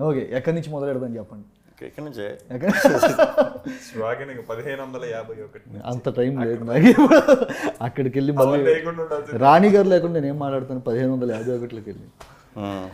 Okay ఎక్కడి నుంచి మొదలు పెడదాం చెప్పండి ఇక్కడ నుంచే ఎక్కడ స్వాగన్ పదిహేను వందల యాభై ఒకటి అంత టైం లేదు నాకు ఇప్పుడు. అక్కడికి వెళ్ళి మళ్ళీ లేకుండా ఉండాల్సింది. రాణి గారు లేకుండా నేను ఏం మాట్లాడతాను పదిహేను వందల యాభై ఒకటిలోకి వెళ్ళి um.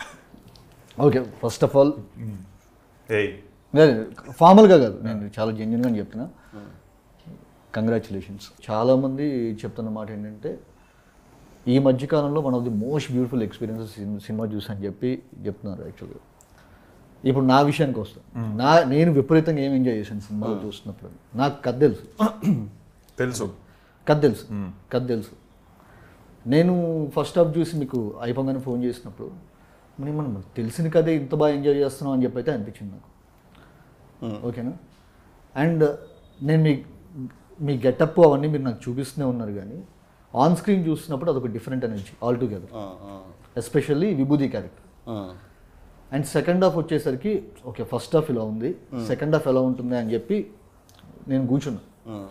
Okay first of all ఏయ్ ఫార్మల్గా కాదు నేను చాలా జెన్యున్గా చెప్తున్నా కంగ్రాచులేషన్స్ చాలామంది చెప్తున్న మాట ఏంటంటే ఈ మధ్యకాలంలో one of the most beautiful experiences cinema చూసని చెప్పి చెప్తున్నారు యాక్చువల్గా ఇప్పుడు నా విషయానికి వస్తాను నా నేను విపరీతంగా ఏం ఎంజాయ్ చేశాను సినిమాలో చూస్తున్నప్పుడు నాకు కథ తెలుసు తెలుసు కథ తెలుసు కథ తెలుసు నేను ఫస్ట్ హాఫ్ చూసి మీకు అయిపోగానే ఫోన్ చేసినప్పుడు మరి మనం తెలిసిన కథే ఇంత బాగా ఎంజాయ్ చేస్తున్నాం అని చెప్పి అయితే అనిపించింది నాకు ఓకేనా అండ్ నేను మీ మీ గెటప్ అవన్నీ మీరు నాకు చూపిస్తూనే ఉన్నారు కానీ ఆన్ స్క్రీన్ చూస్తున్నప్పుడు అదొక different energy all together um, um, especially Vibhuti character um. And second half వచ్చేసరికి ఓకే ఫస్ట్ హాఫ్ ఇలా ఉంది సెకండ్ హాఫ్ ఎలా ఉంటుంది అని చెప్పి నేను కూర్చున్నా ఉమ్,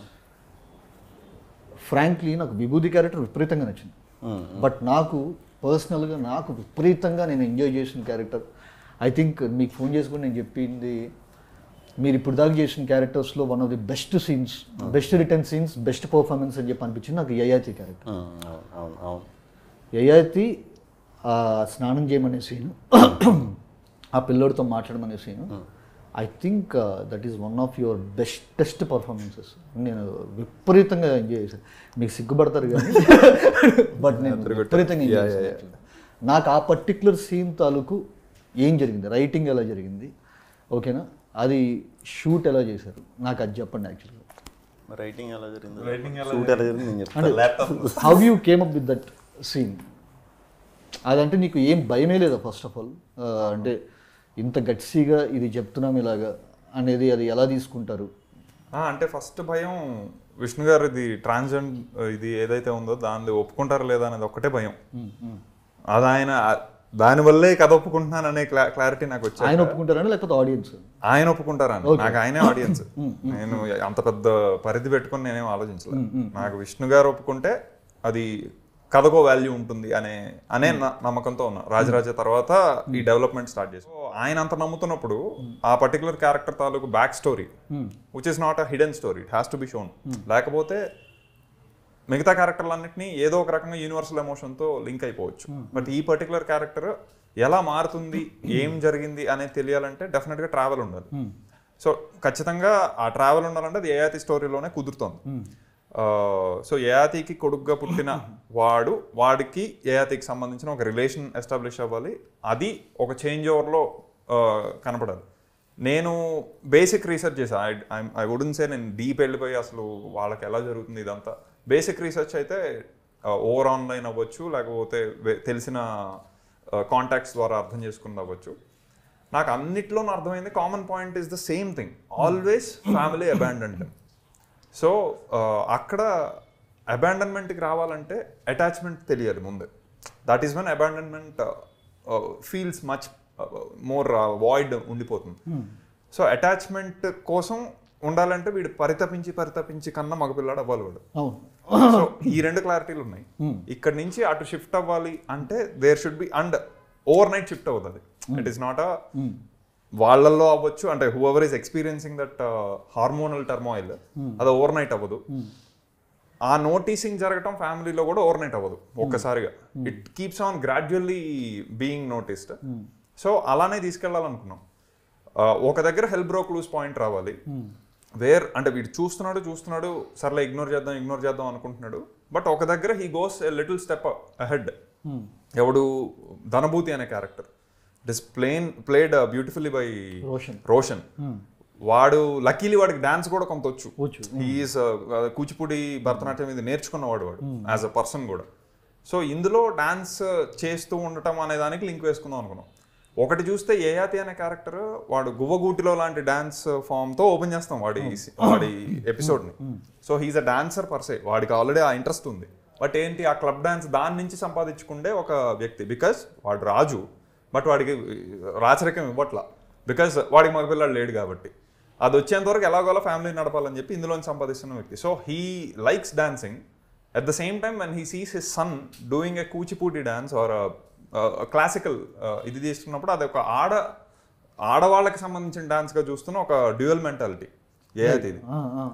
ఫ్రాంక్లీ నాకు విభూది క్యారెక్టర్ విపరీతంగా నచ్చింది ఉమ్. బట్ నాకు పర్సనల్గా నాకు విపరీతంగా నేను ఎంజాయ్ చేసిన క్యారెక్టర్ ఐ థింక్ మీకు ఫోన్ చేసుకుని నేను చెప్పింది మీరు ఇప్పుడు దాకా చేసిన క్యారెక్టర్స్లో one of the best scenes best return scenes best performance అని చెప్పి అనిపించింది నాకు యయాతి క్యారెక్టర్ ఉమ్, అవును అవును అవును యయాతి ఆ స్నానం చేయమనే సీన్ ఆ పిల్లోడితో మాట్లాడమనే scene I think that is one of your bestest performances నేను విపరీతంగా ఎంజాయ్ చేశాను మీకు సిగ్గుపడతారు కానీ బట్ నేను విపరీతంగా ఎంజాయ్ చేశాను actually. నాకు ఆ పర్టిక్యులర్ సీన్ తాలూకు ఏం జరిగింది రైటింగ్ ఎలా జరిగింది ఓకేనా అది షూట్ ఎలా చేశారు నాకు అది చెప్పండి యాక్చువల్గా రైటింగ్ ఎలా జరిగింది Writing ఎలా షూట్ ఎలా జరిగింది నేను చెప్తాను laptop how you came up with that scene అదంటే నీకు ఏం భయమే లేదా ఫస్ట్ ఆఫ్ ఆల్ అంటే ఇంత గట్సీగా ఇది చెప్తున్నాం ఇలాగా అనేది అది ఎలా తీసుకుంటారు ఆ, అంటే ఫస్ట్ భయం విష్ణు గారు ఇది ట్రాన్స్జెండ్ ఇది ఏదైతే ఉందో దాన్ని ఒప్పుకుంటారా లేదా అనేది ఒక్కటే భయం అది ఆయన దానివల్లే కథ ఒప్పుకుంటున్నాను అనే క్లారిటీ నాకు వచ్చాయి ఆయన ఒప్పుకుంటారని లేకపోతే ఆడియన్స్ ఆయన ఒప్పుకుంటారా నాకు ఆయనే ఆడియన్స్ నేను అంత పెద్ద పరిధి పెట్టుకొని నేనేం ఆలోచించలేదు నాకు విష్ణు గారు ఒప్పుకుంటే అది కథకో వాల్యూ ఉంటుంది అనే అనే న- నమ్మకంతో ఉన్నా రాజరాజ తర్వాత ఈ డెవలప్మెంట్ స్టార్ట్ చేసి So, ఆయన అంత నమ్ముతున్నప్పుడు ఆ పర్టికులర్ క్యారెక్టర్ తాలూకు back story which is not a hidden story it has to be shown లేకపోతే మిగతా క్యారెక్టర్లన్నింటినీ ఏదో ఒక రకంగా యూనివర్సల్ ఎమోషన్తో లింక్ అయిపోవచ్చు బట్ ఈ పర్టికులర్ క్యారెక్టర్ ఎలా మారుతుంది ఏం జరిగింది అనేది తెలియాలంటే డెఫినెట్గా ట్రావెల్ ఉండాలి సో ఖచ్చితంగా ఆ ట్రావెల్ ఉండాలంటే అది ఏఆతి స్టోరీలోనే కుదురుతుంది సో ఏఆతికి కొడుకుగా పుట్టిన వాడు వాడికి ఏఆతికి సంబంధించిన ఒక రిలేషన్ ఎస్టాబ్లిష్ అవ్వాలి అది ఒక చేంజ్ ఓవర్లో కనపడాలి నేను బేసిక్ రీసెర్చ్ చేశాను ఐ ఐ వుడెన్ సే నేను డీప్ వెళ్ళిపోయి అసలు వాళ్ళకి ఎలా జరుగుతుంది ఇదంతా బేసిక్ రీసెర్చ్ అయితే ఓవర్ ఆన్లైన్ అవ్వచ్చు లేకపోతే వే- తెలిసిన కాంటాక్ట్స్ ద్వారా అర్థం చేసుకుని అవ్వచ్చు నాకు అన్నిట్లో అర్థమైంది common point is the same thing always family abandoned so అక్కడ అబాండన్మెంట్కి రావాలంటే అటాచ్మెంట్ తెలియాలి ముందే that is one abandonment feels much more void ఉండిపోతుంది సో అటాచ్మెంట్ కోసం ఉండాలంటే వీడు పరితపించి పరితపించి కన్నా మగపిల్లాడు అవ్వాలి వాడు అవును సో ఈ రెండు క్లారిటీలు ఉన్నాయి ఇక్కడ నుంచి అటు షిఫ్ట్ అవ్వాలి అంటే there should be and overnight shift అవుతుంది ఇట్ ఈస్ నాట్ అ వాళ్ళల్లో అవ్వచ్చు అంటే whoever is experiencing that hormonal turmoil అది ఓవర్ నైట్ అవ్వదు ఆ నోటీసింగ్ జరగటం ఫ్యామిలీలో కూడా ఓవర్ నైట్ అవ్వదు ఒక్కసారిగా it keeps on gradually being noticed so అలానే తీసుకెళ్లాలనుకున్నాం ఆ, ఒక దగ్గర హెల్ప్ బ్రోక్ లూస్ పాయింట్ రావాలి వేర్ అంటే వీడు చూస్తున్నాడు చూస్తున్నాడు సర్లే ఇగ్నోర్ చేద్దాం ఇగ్నోర్ చేద్దాం అనుకుంటున్నాడు బట్ ఒక దగ్గర he goes a little step ahead ఎవడు ధనభూతి అనే character it is plain played beautifully by Roshan Roshan వాడు లక్కీలీ వాడికి డాన్స్ కూడా కొంత వచ్చు వచ్చు. ఈజ్ కూచిపూడి భరతనాట్యం ఇది నేర్చుకున్నవాడు వాడు యాజ్ అ పర్సన్ కూడా సో ఇందులో డాన్స్ చేస్తూ ఉండటం అనే దానికి లింక్ వేసుకుందాం అనుకున్నాం ఒకటి చూస్తే ఏయాతి అనే క్యారెక్టర్ వాడు గువ్వగూటిలో లాంటి డాన్స్ ఫామ్తో ఓపెన్ చేస్తాం వాడి వాడి ఎపిసోడ్ని so he's a dancer per వాడికి ఆల్రెడీ ఆ ఇంట్రెస్ట్ ఉంది బట్ ఏంటి ఆ క్లబ్ డాన్స్ దాని నుంచి సంపాదించుకుండే ఒక వ్యక్తి బికాస్ వాడు రాజు బట్ వాడికి రాచరికం ఇవ్వట్లా బికాస్ వాడికి మగపిల్లాడు లేడు కాబట్టి అది వచ్చేంత వరకు ఎలాగోలా ఫ్యామిలీ నడపాలని చెప్పి ఇందులోని సంపాదిస్తున్న వ్యక్తి so he likes dancing at the same time when he sees his son doing a Kuchipudi dance or classical ఇది తీసుకున్నప్పుడు అది ఒక ఆడ ఆడవాళ్ళకి సంబంధించిన డాన్స్ గా చూస్తున్న ఒక డ్యూయల్ మెంటాలిటీ ఏది ఇది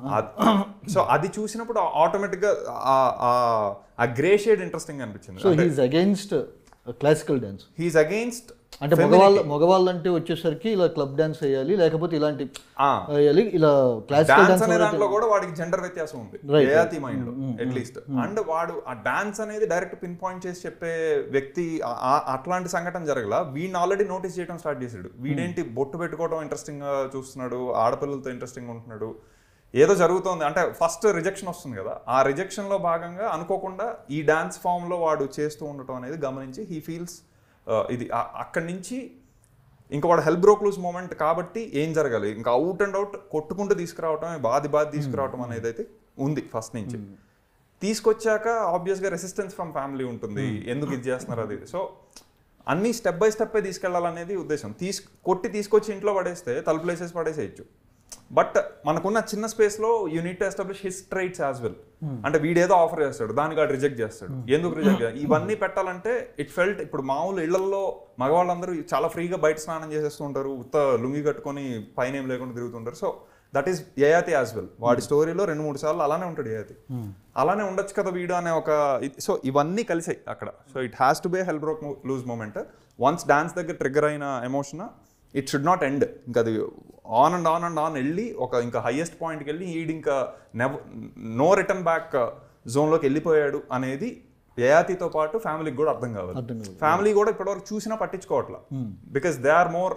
సో అది చూసినప్పుడు ఆటోమేటిక్ గా ఆ- ఆ- ఆ గ్రే షేడ్ ఇంట్రెస్టింగ్ అనిపించింది so he's against classical dance he's against అంటే మగవాళ్ళు మగవాళ్ళు అంటే వచ్చేసరికి ఇలా క్లబ్ డాన్స్ వేయాలి లేకపోతే ఇలాంటి వేయాలి ఇలా క్లాసికల్ డాన్స్ డాన్స్ అనే దాంట్లో కూడా వాడికి జెండర్ వ్యత్యాసం ఉంది Right, ఏఆతి మైండ్ లో అట్లీస్ట్ అండ్ వాడు ఆ డాన్స్ అనేది డైరెక్ట్ పిన్ పాయింట్ చేసి చెప్పే వ్యక్తి ఆ- ఆ- అట్లాంటి సంఘటన జరగల వీడిని ఆల్రెడీ నోటీస్ చేయడం స్టార్ట్ చేసాడు వీడేంటి బొట్టు పెట్టుకోవడం ఇంట్రెస్టింగ్ గా చూస్తున్నాడు ఆడపిల్లలతో ఇంట్రెస్టింగ్ ఉంటున్నాడు ఏదో జరుగుతోంది అంటే ఫస్ట్ రిజెక్షన్ వస్తుంది కదా ఆ రిజెక్షన్ లో భాగంగా అనుకోకుండా ఈ డాన్స్ ఫామ్ లో వాడు చేస్తూ ఉండటం అనేది గమనించి హీ ఫీల్స్ ఇది ఆ- అక్కడి నుంచి ఇంకా వాడు హెల్ప్ బ్రోక్ లూజ్ మూమెంట్ కాబట్టి ఏం జరగాలి ఇంకా అవుట్ అండ్ అవుట్ కొట్టుకుంటూ తీసుకురావటం బాధి బాధి తీసుకురావటం అనేది అయితే ఉంది ఫస్ట్ నుంచి తీసుకొచ్చాక ఆబ్వియస్గా రెసిస్టెన్స్ ఫ్రమ్ ఫ్యామిలీ ఉంటుంది ఎందుకు ఇది చేస్తున్నారు అది సో అన్ని స్టెప్ బై స్టెప్ తీసుకెళ్లాలనేది ఉద్దేశం తీసు కొట్టి తీసుకొచ్చి ఇంట్లో పడేస్తే తలుపులు వేసేసి పడేసేయచ్చు బట్ మనకున్న చిన్న స్పేస్ లో unit to establish his traits as well అంటే వీడేదో ఆఫర్ చేస్తాడు దానికి వాడు రిజెక్ట్ చేస్తాడు ఎందుకు రిజెక్ట్ ఇవన్నీ పెట్టాలంటే ఇట్ ఫెల్ట్ ఇప్పుడు మామూలు ఇళ్లలో మగవాళ్ళందరూ చాలా ఫ్రీగా బయట స్నానం చేసేస్తూ ఉంటారు ఉత్త లుంగి కట్టుకొని పైన ఏం లేకుండా తిరుగుతుంటారు so that is Yayati as well వాడి స్టోరీలో రెండు మూడు సార్లు అలానే ఉంటాడు యయాతి అలానే ఉండొచ్చు కదా వీడు అనే ఒక సో ఇవన్నీ కలిసాయి అక్కడ so it has to be hell broke loose moment once dance దగ్గర ట్రిగ్గర్ అయిన emotion it should not end ఇంకా అది on and on and on వెళ్ళి ఒక ఇంకా హైయెస్ట్ పాయింట్కి వెళ్ళి ఈడ్ ఇంకా నెవ నో రిటర్న్ బ్యాక్ జోన్లోకి వెళ్ళిపోయాడు అనేది యయాతితో పాటు ఫ్యామిలీకి కూడా అర్థం కావాలి అర్థం కావాలి. ఫ్యామిలీ కూడా ఇప్పటివరకు చూసినా పట్టించుకోవట్లా బికాస్ దే ఆర్ మోర్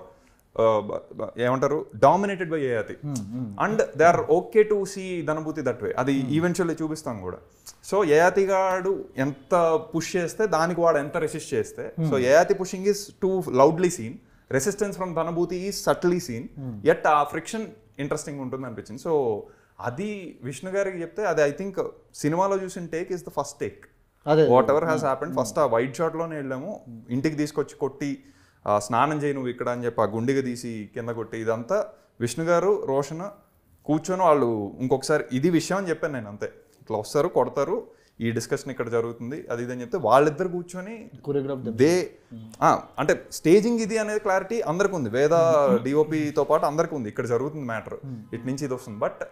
ఏమంటారు dominated by Yayati and they are okay to see Dhanabhuti that way అది ఈవెన్చువల్లీ చూపిస్తాం కూడా సో యయాతి గాడు ఎంత పుష్ చేస్తే దానికి వాడు ఎంత రెసిస్ట్ చేస్తే so Yayati pushing is too loudly seen resistance from Dhanabhuti is subtly seen at ఆ ఫ్రిక్షన్ ఇంట్రెస్టింగ్ ఉంటుంది అనిపించింది సో అది విష్ణు గారికి చెప్తే అది ఐ థింక్ సినిమాలో చూసిన take is the first take అదే whatever has happened first ఆ వైట్ షాట్ లోనే వెళ్ళాము ఇంటికి తీసుకొచ్చి కొట్టి ఆ, స్నానం చేయి నువ్వు ఇక్కడ అని చెప్పి ఆ గుండిగా తీసి కింద కొట్టి ఇదంతా విష్ణు గారు రోషన్ కూర్చొని వాళ్ళు ఇంకొకసారి ఇది విషయం అని చెప్పాను నేను అంతే ఇట్లా వస్తారు కొడతారు ఈ డిస్కషన్ ఇక్కడ జరుగుతుంది అది ఇది అని చెప్తే వాళ్ళిద్దరు కూర్చొని కొరియోగ్రాఫ్ దే ఆ, అంటే స్టేజింగ్ ఇది అనేది క్లారిటీ అందరికి ఉంది వేద డిఓపితో పాటు అందరికి ఉంది ఇక్కడ జరుగుతుంది మ్యాటర్ ఇటు నుంచి ఇది వస్తుంది బట్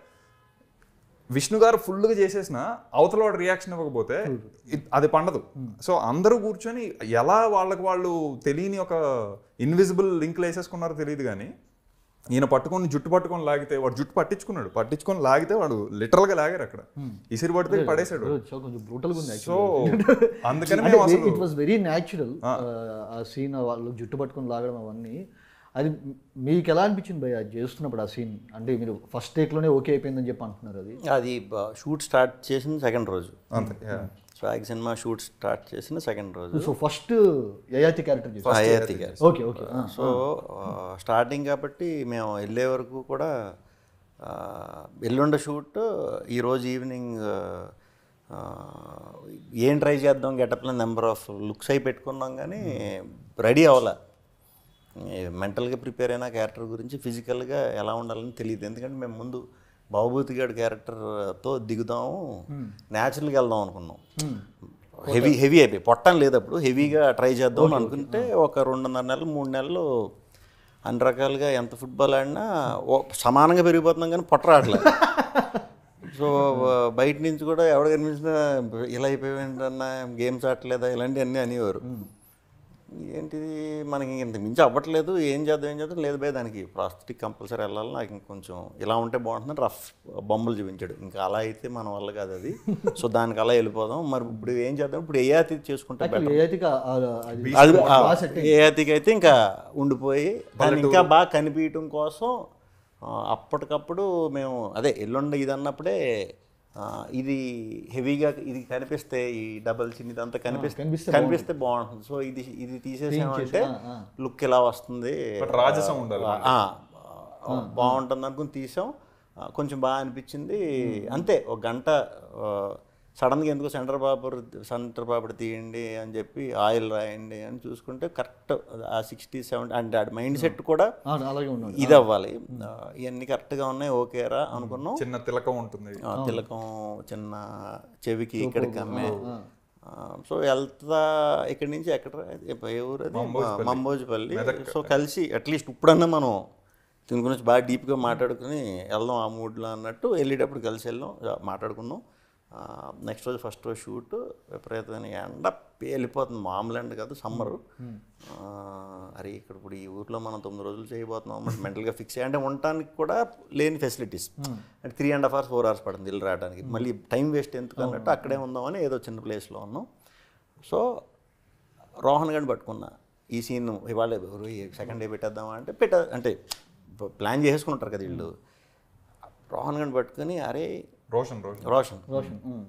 విష్ణు గారు ఫుల్గా చేసేసిన అవతల వాడు రియాక్షన్ ఇవ్వకపోతే ఇ- అది పండదు సో అందరూ కూర్చొని ఎలా వాళ్ళకి వాళ్ళు తెలియని ఒక ఇన్విజిబుల్ లింక్లు వేసేసుకున్నారో తెలియదు కానీ ఈయన పట్టుకొని జుట్టు పట్టుకొని లాగితే వాడు జుట్టు పట్టించుకున్నాడు పట్టించుకొని లాగితే వాడు లిటరల్ గా లాగారు అక్కడ ఇసిరి పడితే పడేసాడు కొంచెం బ్రూటల్గా ఉంది సో అందుకని మేము అసలు ఇట్ వాస్ వెరీ న్యాచురల్ ఆ సీన్ వాళ్ళు జుట్టు పట్టుకొని లాగడం అవన్నీ అది మీకు ఎలా అనిపించింది భయ్ అది చేస్తున్నప్పుడు ఆ సీన్ అంటే మీరు ఫస్ట్ టేక్లోనే ఓకే అయిపోయిందని చెప్పి అంటున్నారు అది అది షూట్ స్టార్ట్ చేసిన సెకండ్ రోజు అంతే yeah. స్వాగ్ సినిమా షూట్ స్టార్ట్ చేసిన సెకండ్ రోజు సో ఫస్ట్ యయాతి క్యారెక్టర్ చేసి హయాతి గారు ఓకే ఓకే సో స్టార్టింగ్ కాబట్టి మేము వెళ్ళే వరకు కూడా ఆ, ఎల్లుండ షూట్ ఈరోజు ఈవినింగ్ ఆ, ఏం ట్రై చేద్దాం గెటప్లో నెంబర్ ఆఫ్ లుక్స్ అయి పెట్టుకున్నాం కానీ రెడీ అవ్వాల మెంటల్గా ప్రిపేర్ అయిన క్యారెక్టర్ గురించి ఫిజికల్గా ఎలా ఉండాలని తెలియదు ఎందుకంటే మేము ముందు బాబుభూతి గారి క్యారెక్టర్తో దిగుదాము న్యాచురల్గా వెళ్దాం అనుకున్నాం హెవీ హెవీ అయిపోయి పొట్టం లేదు అప్పుడు హెవీగా ట్రై చేద్దాం అని అనుకుంటే ఒక రెండున్నర నెలలు మూడు నెలలు అన్ని రకాలుగా ఎంత ఫుట్బాల్ ఆడినా ఓ- సమానంగా పెరిగిపోతున్నాం కానీ పొట్ట రావట్లేదు సో బయట నుంచి కూడా ఎవడ కనిపించినా ఇలా అయిపోయిందన్న గేమ్స్ ఆడలేదా ఇలాంటివన్నీ అనేవారు ఏంటిది మనకి ఇంత మించి అవ్వట్లేదు ఏం చేద్దాం ఏం చేద్దాం లేదు భయ దానికి ప్రాస్థెటిక్ కంపల్సరీ వెళ్ళాలి నాకు ఇంకొంచెం ఇలా ఉంటే బాగుంటుంది రఫ్ బొమ్మలు చూపించాడు ఇంకా అలా అయితే మన వల్ల కాదు అది సో దానికి అలా వెళ్ళిపోదాం మరి ఇప్పుడు ఏం చేద్దాం ఇప్పుడు ఏ అతిథి చేసుకుంటే better. యయాతికి ఆ- ఆ- అది అది ఆ, బాగా set ఏ అతికి అయితే ఇంకా ఉండిపోయి దాన్ని ఇంకా బాగా కనిపించడం కోసం ఆ, అప్పటికప్పుడు మేము అదే ఎల్లుండి ఇది అన్నప్పుడే ఆ, ఇది హెవీగా ఇది కనిపిస్తే ఈ డబల్ చిన్ ఇదంతా కనిపిస్తే కనిపిస్తే కనిపిస్తే బాగుంటుంది సో ఇది ఇది తీసేసామంటే లుక్ ఇలా వస్తుంది బట్ రాజసం ఉండాలి ఆ, ఆ, బాగుంటుంది అనుకుని తీసాం ఆ, కొంచెం బాగా అనిపించింది అంతే ఒక గంట సడన్గా ఎందుకు సెంటర్ పాపర్ సెంటర్ పాపర్ తీయండి అని చెప్పి ఆయిల్ రాయండి అని చూసుకుంటే కరెక్ట్ ఆ సిక్స్టీ సెవెంటీ అంటే ఆ మైండ్ సెట్ కూడా ఆ, అలాగే ఉన్నాడు ఇది అవ్వాలి ఆ, ఇవన్నీ కరెక్ట్గా ఉన్నాయి ఓకేరా అనుకున్నాం చిన్న తిలకం ఉంటుంది ఆ, తిలకం చిన్న చెవికి ఇక్కడికి అమ్మే సో వెళ్తా ఇక్కడి నుంచి ఎక్కడ ఏ ఊరు అది మంబోజిపల్లి సో కలిసి అట్లీస్ట్ ఇప్పుడన్నా మనం దీని గురించి బాగా డీప్గా మాట్లాడుకుని వెళ్దాం ఆ మూడ్లో అన్నట్టు వెళ్ళేటప్పుడు కలిసి వెళ్ళాం జా- మాట్లాడుకున్నాం నెక్స్ట్ రోజు ఫస్ట్ రోజు షూట్ విపరీతమైన ఎండ వెళ్ళిపోతుంది మామూలు ఎండ కాదు సమ్మరు అరే ఇక్కడ ఇప్పుడు ఈ ఊర్లో మనం తొమ్మిది రోజులు చేయబోతున్నాం అన్నమాట మెంటల్గా ఫిక్స్ అయ్యి అంటే ఉండటానికి కూడా లేని ఫెసిలిటీస్ అంటే three and half hours four hours పడుతుంది ఇల్లు రావడానికి మళ్ళీ టైం వేస్ట్ ఎందుకు అన్నట్టు అక్కడే ఉందామని ఏదో చిన్న ప్లేస్లో ఉన్నాం సో రోహన్ గారిని పట్టుకున్నా ఈ సీన్ ఇవాళ సెకండ్ డే పెట్టేద్దామా అంటే పెట్ట అంటే ప్లాన్ చేసుకుంటారు కదా వీళ్ళు రోహన్ గారిని పట్టుకొని అరే రోషన్ రోషన్ రోషన్ రోషన్ ఉమ్.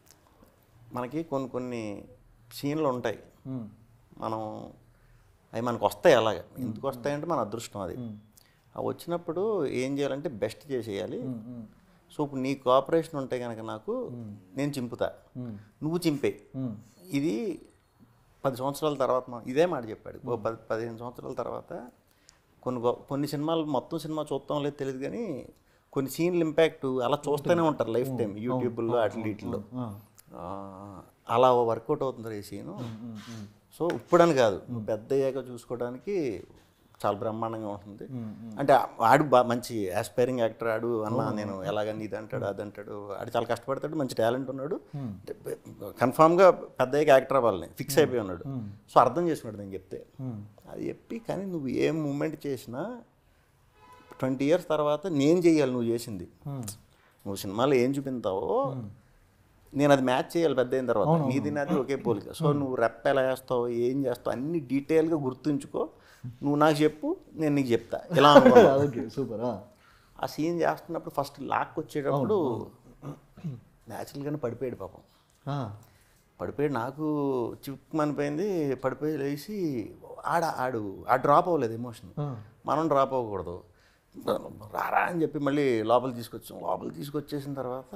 మనకి కొన్ని కొన్ని సీన్లు ఉంటాయి ఉమ్. మనం అవి మనకు వస్తాయి అలాగే ఎందుకు వస్తాయంటే మన అదృష్టం అది అవి వచ్చినప్పుడు ఏం చేయాలంటే బెస్ట్ చేసేయాలి సో ఇప్పుడు నీ కోఆపరేషన్ ఉంటే కనుక నాకు నేను చింపుతా నువ్వు చింపే ఇది పది సంవత్సరాల తర్వాత మనం ఇదే మాట చెప్పాడు ఓ పది పదిహేను సంవత్సరాల తర్వాత కొన్ని గొ- కొన్ని సినిమాలు మొత్తం సినిమా చూస్తాం లేదు తెలియదు కానీ కొన్ని సీన్లు ఇంపాక్ట్ అలా చూస్తూనే ఉంటారు లైఫ్ టైం యూట్యూబ్లో అట్ల వీటిలో ఆ, అలా వర్కౌట్ అవుతుంది ఈ సీను సో ఇప్పుడని కాదు నువ్వు పెద్ద అయ్యాక చూసుకోవడానికి చాలా బ్రహ్మాండంగా ఉంటుంది అంటే ఆడు బా మంచి ఆస్పైరింగ్ యాక్టర్ ఆడు అన్న నేను ఎలాగని ఇది అంటాడు అది అంటాడు ఆడు చాలా కష్టపడతాడు మంచి టాలెంట్ ఉన్నాడు కన్ఫామ్గా పెద్ద అయ్యాక యాక్టర్ అవ్వాలని ఫిక్స్ అయిపోయి ఉన్నాడు సో అర్థం చేసుకున్నాడు నేను చెప్తే అది చెప్పి కానీ నువ్వు ఏ మూమెంట్ చేసినా ట్వంటీ ఇయర్స్ తర్వాత నేను చెయ్యాలి నువ్వు చేసింది నువ్వు సినిమాలో ఏం చూపించావో నేను అది మ్యాచ్ చేయాలి పెద్ద అయిన తర్వాత నీది నాది ఒకే పోలిక సో నువ్వు రెప్ప ఎలా వేస్తావు ఏం చేస్తావు అన్ని డీటెయిల్గా గుర్తుంచుకో నువ్వు నాకు చెప్పు నేను నీకు చెప్తా ఇలా అనుకున్నా ఓకే సూపర్ ఆ సీన్ చేస్తున్నప్పుడు ఫస్ట్ లాక్ వచ్చేటప్పుడు న్యాచురల్గానే పడిపోయాడు పాపం పడిపోయి నాకు చిక్కుమనిపోయింది పడిపోయి లేచి ఆడ ఆడు ఆ డ్రాప్ అవ్వలేదు ఎమోషన్ మనం డ్రాప్ అవ్వకూడదు రారా అని చెప్పి మళ్ళీ లోపల తీసుకొచ్చాం లోపల తీసుకొచ్చేసిన తర్వాత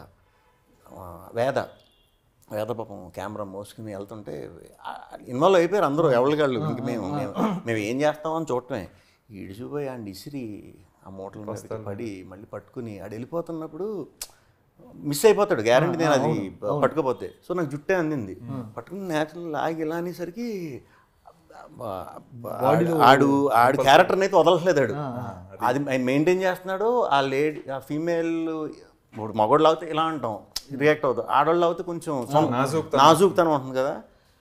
ఆ, వేద వేద పాపం కెమెరా మోసుకుని వెళ్తుంటే ఇన్వాల్వ్ అయిపోయారు అందరూ ఎవరికాళ్ళు ఇంక మేము మేము మేము ఏం చేస్తామని చూడటమే ఇడిచిపోయి ఆ ఇసిరి ఆ మూటల మీద పడి మళ్ళీ పట్టుకుని ఆడు వెళ్ళిపోతున్నప్పుడు మిస్ అయిపోతాడు గ్యారంటీ నేను అది పట్టుకోపోతే సో నాకు జుట్టే అందింది పట్టుకుని నేచురల్ లాగి ఇలా అనేసరికి ఆడు- ఆడు ఆడు క్యారెక్టర్ని అయితే వదలట్లేదు ఆడు అది మెయింటైన్ చేస్తున్నాడు ఆ లేడీ ఆ ఫీమేల్ ఇప్పుడు మగోళ్ళు అవుతే ఇలా అంటాం రియాక్ట్ అవుతాం ఆడవాళ్ళు అవుతే కొంచెం నాజూక్తనం ఉంటుంది కదా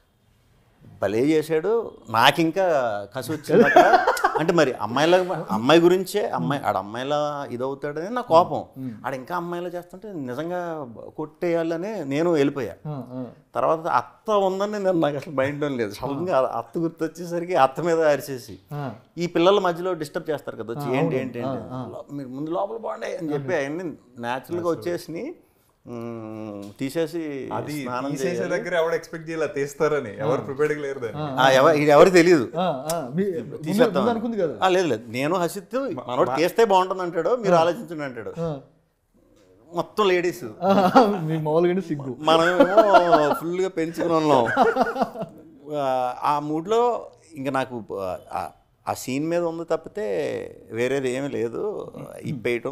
భలే చేశాడు నాకు ఇంకా కసి వచ్చింది అక్కడ. అంటే మరి అమ్మాయిల అమ్మాయి గురించే అమ్మాయి ఆడ అమ్మాయిలా ఇదవుతాడని నా కోపం ఆడ ఇంకా అమ్మాయిలా చేస్తుంటే నిజంగా కొట్టేయాలనే నేను వెళ్ళిపోయా తర్వాత అత్త ఉందని నేను నాకు అసలు మైండ్లో లేదు సడన్గా అత్త గుర్తొచ్చేసరికి అత్త మీద అరిచేసి ఈ పిల్లల మధ్యలో డిస్టర్బ్ చేస్తారు కదా వచ్చి ఏంటి ఏంటి ఏంటి లో- మీరు ముందు లోపల బాగుండే అని చెప్పి అవన్నీ న్యాచురల్గా వచ్చేసి తీసేసి అది స్నానం తీసేసే చేయాలి. దగ్గర ఎవరు ఎక్స్పెక్ట్ చేయాలి తీస్తారని ఎవరు ప్రిపేర్డ్ లేరు దాన్ని ఆ, ఎవ- ఇది ఎవరికి తెలియదు తీసేద్దాం అనుకుంది కదా ఆ, లేదు లేదు నేను హసిత్ మనోడు తీస్తే బాగుంటుంది అంటాడు మీరు ఆలోచించండి అంటాడు మొత్తం లేడీస్ మీ మామూలుగానే సిగ్గు మనమేమో ఫుల్గా పెంచుకుని ఉన్నాం ఆ, ఆ మూడ్లో ఇంకా నాకు ఆ- ఆ సీన్ మీద ఉంది తప్పితే వేరేది ఏమీ లేదు ఇప్పేయటం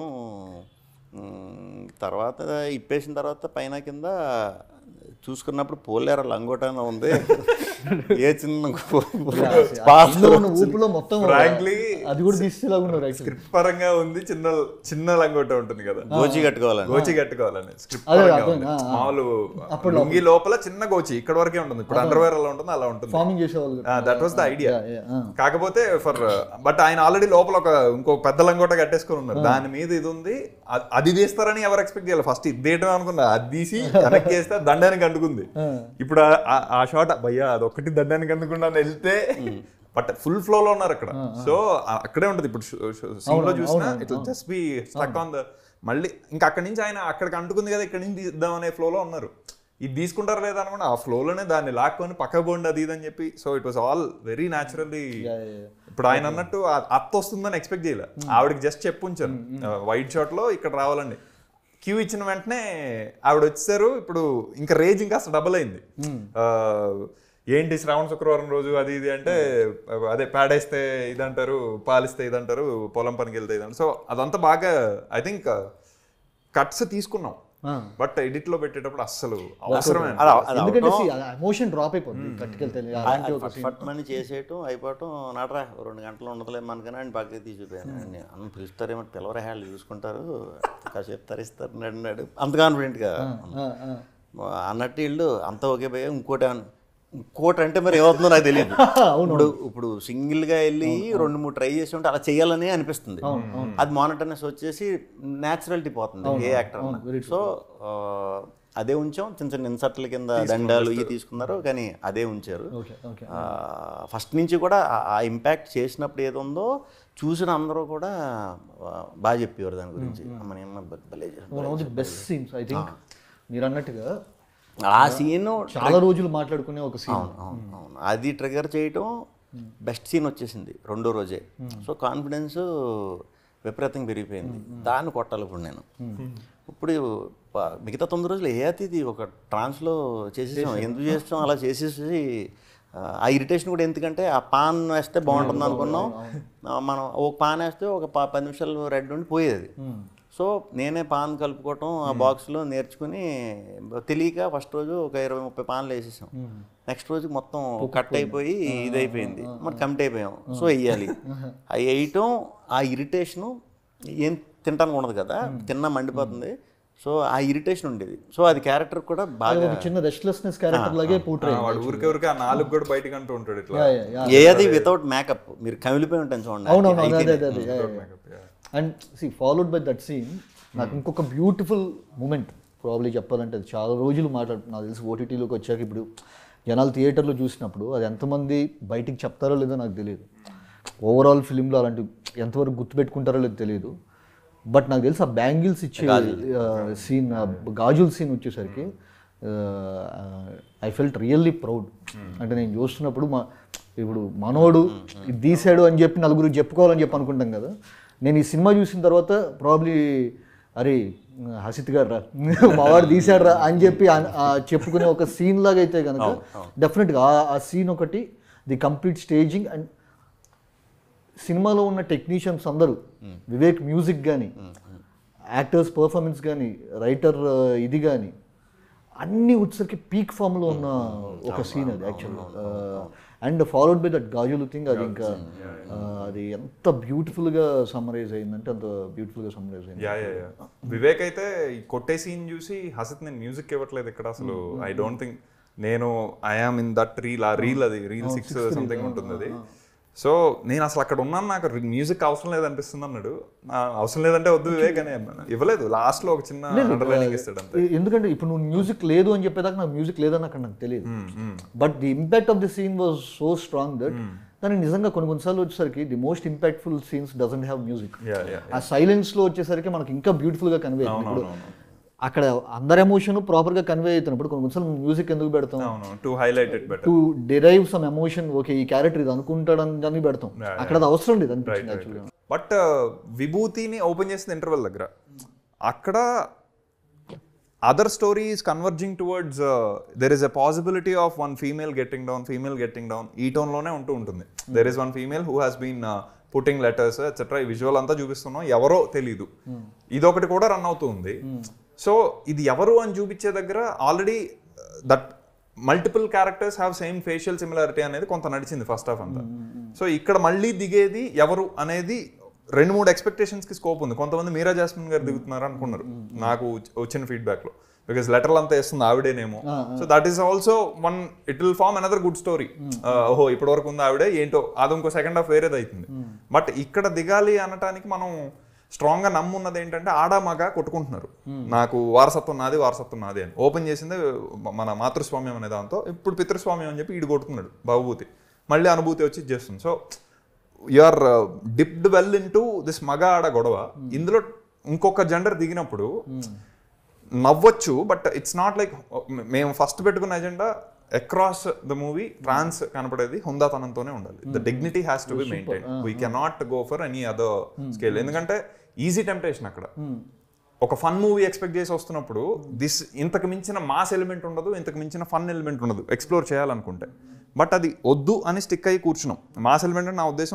ఉమ్, తర్వాత ఇప్పేసిన తర్వాత పైన కింద చూసుకున్నప్పుడు పోలేర లంగోటాన ఉంది ఏ చిన్న పాత అందులో ఉన్న ఊపులో మొత్తం Frankly, అది కూడా తీసేలాగా ఉన్నారు యాక్చువల్లీ స్క్రిప్ట్ పరంగా ఉంది చిన్న చిన్న లంగోట ఉంటుంది కదా గోచి కట్టుకోవాలని గోచి కట్టుకోవాలని స్క్రిప్ట్ అదే, పరంగా అర్థం, ఉంది. ఆ, ఆ. మామూలు లుంగి లోపల చిన్న గోచి ఇక్కడ వరకే ఉంటుంది ఇప్పుడు అండర్వేర్ అలా ఉంటుంది అలా ఉంటుంది ఫార్మింగ్ చేసేవాళ్ళు that was the idea Yeah, yeah, ah. కాకపోతే ఫర్ బట్ ఆయన ఆల్రెడీ లోపల ఒక ఇంకో పెద్ద లంగోట కట్టేసుకొని ఉన్నారు దాని మీద ఇది ఉంది అ- అది తీస్తారని ఎవరు ఎక్స్పెక్ట్ చేయాలి ఫస్ట్ ఇది తీయటం అనుకున్నా అది తీసి వెనక్కి వేస్తే దండానికి అంటుకుంది ఇప్పుడు ఆ- ఆ- ఆ షాట్ భయ్యా అది ఒక్కటి దండానికి అందుకుండా వెళ్తే బట్ ఫుల్ ఫ్లో లో ఉన్నారు అక్కడ సో అక్కడే ఉంటుంది ఇప్పుడు సీన్ లో చూసినా it just be stuck on the మళ్ళీ ఇంకా అక్కడి నుంచి ఆయన అక్కడికి అంటుకుంది కదా ఇక్కడ నుంచి తీద్దాం అనే flow లో ఉన్నారు ఇది తీసుకుంటారా లేదా అనుకుంటే ఆ flow లోనే దాన్ని లాక్కొని పక్క పోండి అది ఇది అని చెప్పి so it was all very naturally ఇప్పుడు ఆయన అన్నట్టు ఆ అత్త వస్తుందని ఎక్స్పెక్ట్ చేయలే ఆవిడకి జస్ట్ చెప్పు ఉంచారు వైట్ షాట్ లో ఇక్కడ రావాలండి క్యూ ఇచ్చిన వెంటనే ఆవిడ వచ్చారు ఇప్పుడు ఇంకా రేజ్ ఇంకా అసలు డబుల్ అయింది ఆ, ఏంటి శ్రావణ శుక్రవారం రోజు అది ఇది అంటే అదే పేడేస్తే ఇదంటారు పాలిస్తే ఇదంటారు పొలం పనికి వెళ్తే ఇదంటారు సో అదంతా బాగా ఐ థింక్ కట్స్ తీసుకున్నాం బట్ ఎడిట్ లో పెట్టేటప్పుడు అస్సలు అవసరమే అది అది ఎందుకంటే ఎమోషన్ డ్రాప్ అయిపోతుంది పట్టుకెళ్తే అలాంటి ఒక ఫట్ ఫట్ మని చేసేయటం అయిపోవటం నడరా ఓ రెండు గంటలు ఉండదులే మనకని ఆయన పక్కకి తీసిపోయాను అన్న పిలుస్తారేమో పిలవరా హ్యాళ్ళు చూసుకుంటారు కాసేపు తరిస్తారు నడినాడు అంత కాన్ఫిడెంట్గా ఆ, ఆ. అన్నట్టు వీళ్ళు అంత ఓకే పోయా ఇంకోటి అన్- ఇంకోటి అంటే మరి ఏమవుతుందో నాకు తెలియదు ఇప్పుడు ఇప్పుడు సింగిల్గా వెళ్ళి రెండు మూడు ట్రై చేసి ఉంటే అలా చేయాలని అనిపిస్తుంది అది మానిటర్నెస్ వచ్చేసి న్యాచురాలిటీ పోతుంది ఏ యాక్టర్ సో అదే ఉంచాం చిన్న చిన్న ఇన్సర్ట్ల కింద దండాలు ఇవి తీసుకున్నారు కానీ అదే ఉంచారు ఓకే ఓకే ఫస్ట్ నుంచి కూడా ఆ- ఆ ఇంపాక్ట్ చేసినప్పుడు ఏదో ఉందో చూసిన అందరూ కూడా ఆ, బాగా చెప్పేవారు దాని గురించి మన ఏమన్నా భలే- భలే చేశారు. One of the best scenes I think మీరు అన్నట్టుగా ఆ సీన్ చాలా రోజులు మాట్లాడుకునే ఒక సీన్ అవును అవును అవును అది ట్రిగర్ చేయటం బెస్ట్ సీన్ వచ్చేసింది రెండో రోజే సో కాన్ఫిడెన్స్ విపరీతంగా పెరిగిపోయింది దాన్ని కొట్టాలి ఇప్పుడు నేను ఇప్పుడు ప- మిగతా తొమ్మిది రోజులు ఏ అతిథి ఒక ట్రాన్స్లో చేసేసాం ఎందుకు చేస్తాం అలా చేసేసి ఆ, ఆ ఇరిటేషన్ కూడా ఎందుకంటే ఆ పాన్ వేస్తే బాగుంటుంది అనుకున్నాం ఆ, మనం ఒక పాన్ వేస్తే ఒక ప- పది నిమిషాలు రెడ్ ఉండి పోయేది సో నేనే పాన్ కలుపుకోవటం ఆ బాక్స్లో నేర్చుకుని తెలియక ఫస్ట్ రోజు ఒక ఇరవై ముప్పై పాన్లు వేసేసాం నెక్స్ట్ రోజు మొత్తం కట్ అయిపోయి ఇది అయిపోయింది మరి కమిట్ అయిపోయాం సో వేయాలి అవి వేయటం ఆ ఇరిటేషను ఏం తింటానికి ఉండదు కదా తిన్నా మండిపోతుంది సో ఆ ఇరిటేషన్ ఉండేది సో అది క్యారెక్టర్ కూడా బాగా ఒక చిన్న రెస్ట్లెస్నెస్ క్యారెక్టర్ లాగే పోట్రే ఆ, వాడు ఊరికే ఊరికే ఆ నాలుగు కూడా బయటకు అంటూ ఉంటాడు ఇట్లా ఏది వితౌట్ మేకప్ మీరు కమిలిపోయి ఉంటాను చూడండి అవునవును అదే అయితేనే. అదే అదే makeup, yeah. And see followed by that scene నాకు ఇంకొక బ్యూటిఫుల్ మూమెంట్ ప్రాబ్లీ చెప్పాలంటే అది చాలా రోజులు మాట్లాడు నాకు తెలిసి ఓటీటీలోకి వచ్చాక ఇప్పుడు జనాలు థియేటర్లో చూసినప్పుడు అది ఎంతమంది బయటికి చెప్తారో లేదో నాకు తెలియదు ఓవరాల్ ఫిలింలో అలాంటి ఎంతవరకు గుర్తుపెట్టుకుంటారో లేదో తెలియదు బట్ నాకు తెలిసి ఆ బ్యాంగిల్స్ ఇచ్చే సీన్ గాజుల సీన్ వచ్చేసరికి ఐ ఫెల్ట్ రియల్లీ ప్రౌడ్ అంటే నేను చూస్తున్నప్పుడు మా ఇప్పుడు మనోడు ఇది తీసాడు అని చెప్పి నలుగురు చెప్పుకోవాలని చెప్పి అనుకుంటాం కదా నేను ఈ సినిమా చూసిన తర్వాత ప్రాబ్లీ అరే హసిత్ గారు రా మావాడు తీసాడు రా అని చెప్పి ఆ- ఆ చెప్పుకునే ఒక సీన్ లాగా అయితే కనుక డెఫినెట్గా ఆ సీన్ ఒకటి ది కంప్లీట్ స్టేజింగ్ అండ్ సినిమాలో ఉన్న టెక్నీషియన్స్ అందరూ వివేక్ మ్యూజిక్ కానీ యాక్టర్స్ పర్ఫార్మెన్స్ కానీ రైటర్ ఇది కానీ అన్ని వచ్చేసరికి పీక్ ఫామ్లో ఉన్న ఒక సీన్ అది actually and followed by that గాజులు థింగ్ అది ఇంకా ఆ, అది ఎంత బ్యూటిఫుల్గా సమ్మరైజ్ అయిందంటే అంత బ్యూటిఫుల్గా సమ్మరైజ్ అయింది యా యా యా వివేక్ అయితే ఈ కొట్టే సీన్ చూసి హసిత్ నేను మ్యూజిక్ ఇవ్వట్లేదు ఇక్కడ అసలు ఐ డోంట్ థింక్ నేను ఐఆమ్ ఇన్ దట్ రీల్ ఆ రీల్ అది రీల్ సిక్స్ సంథింగ్ ఉంటుంది అది సో నేను అసలు అక్కడ ఉన్నాను నాకు మ్యూజిక్ అవసరం లేదనిపిస్తుంది అన్నాడు నా అవసరం లేదంటే వద్దు వివేక్ అని అన్నాను. ఇవ్వలేదు లాస్ట్ లో ఒక చిన్న అండర్లైనింగ్ ఇస్తాడు అంతే ఎ- ఎందుకంటే ఇప్పుడు నువ్వు మ్యూజిక్ లేదు అని చెప్పేదాకా నాకు మ్యూజిక్ లేదని అక్కడ నాకు తెలియదు but the impact of the scene was so strong that దానికి నిజంగా కొన్ని కొన్నిసార్లు వచ్చేసరికి the most impactful scenes doesn't have music yeah yeah ఆ సైలెన్స్ లో వచ్చేసరికి మనకి ఇంకా బ్యూటిఫుల్ గా కన్వే అవుతుంది ఇప్పుడు అక్కడ అందరి ఎమోషన్ ప్రాపర్ గా కన్వే అవుతున్నప్పుడు కొన్ని కొన్నిసార్లు మ్యూజిక్ ఎందుకు పెడతాం అవును to highlight it better to derive some emotion okay ఈ క్యారెక్టర్ ఇది అనుకుంటాడని దాన్ని పెడతాం అక్కడ అది అవసరం లేదు అనిపించింది యాక్చువల్గా బట్ విభూతిని ఓపెన్ చేసిన ఇంటర్వెల్ దగ్గర అక్కడ other stories converging towards there is a possibility of one female getting down female getting down ఈ టోన్లోనే ఉంటూ ఉంటుంది there is one female who has been putting letters etcetera ఈ విజువల్ అంతా చూపిస్తున్నాం ఎవరో తెలీదు ఇదొకటి కూడా రన్ అవుతూ ఉంది సో ఇది ఎవరు అని చూపించే దగ్గర already that multiple characters have same facial similarity అనేది కొంత నడిచింది ఫస్ట్ హాఫ్ అంతా సో ఇక్కడ మళ్ళీ దిగేది ఎవరు అనేది రెండు మూడు ఎక్స్పెక్టేషన్స్ కి స్కోప్ ఉంది కొంతమంది మీరా జాస్మిన్ గారు దిగుతున్నారు అనుకున్నారు నాకు వచ్చి- వచ్చిన ఫీడ్బ్యాక్ లో బికాస్ లెటర్లు అంతా వేస్తుంది ఆవిడేనేమో so that is also one it will form another good story ఓహో ఇప్పటి వరకు ఉంది ఆవిడే ఏంటో అది ఇంకో సెకండ్ హాఫ్ వేరేది అవుతుంది బట్ ఇక్కడ దిగాలి అనటానికి మనం స్ట్రాంగ్ గా నమ్మున్నది ఏంటంటే ఆడ మగ కొట్టుకుంటున్నారు నాకు వారసత్వం నాది వారసత్వం నాది అని ఓపెన్ చేసింది మన మాతృస్వామ్యం అనే దాంతో ఇప్పుడు పితృస్వామ్యం అని చెప్పి ఈడు కొడుతున్నాడు బాబుభూతి మళ్ళీ అనుభూతి వచ్చి ఇది చేస్తుంది so you are dipped well into this మగ ఆడ గొడవ ఇందులో ఇంకొక జెండర్ దిగినప్పుడు నవ్వచ్చు బట్ ఇట్స్ నాట్ లైక్ మేము ఫస్ట్ పెట్టుకున్న agenda across the movie trans కనపడేది హుందాతనంతోనే ఉండాలి the dignity has to be maintain we cannot go for any other scale ఎందుకంటే ఈజీ టెంప్టేషన్ అక్కడ ఒక ఫన్ మూవీ ఎక్స్పెక్ట్ చేసి వస్తున్నప్పుడు దిస్ ఇంతకు మించిన మాస్ ఎలిమెంట్ ఉండదు ఇంతకు మించిన ఫన్ ఎలిమెంట్ ఉండదు ఎక్స్ప్లోర్ చేయాలనుకుంటే బట్ అది వద్దు అని స్టిక్ అయ్యి కూర్చున్నాం మాస్ ఎలిమెంట్ అంటే నా ఉద్దేశం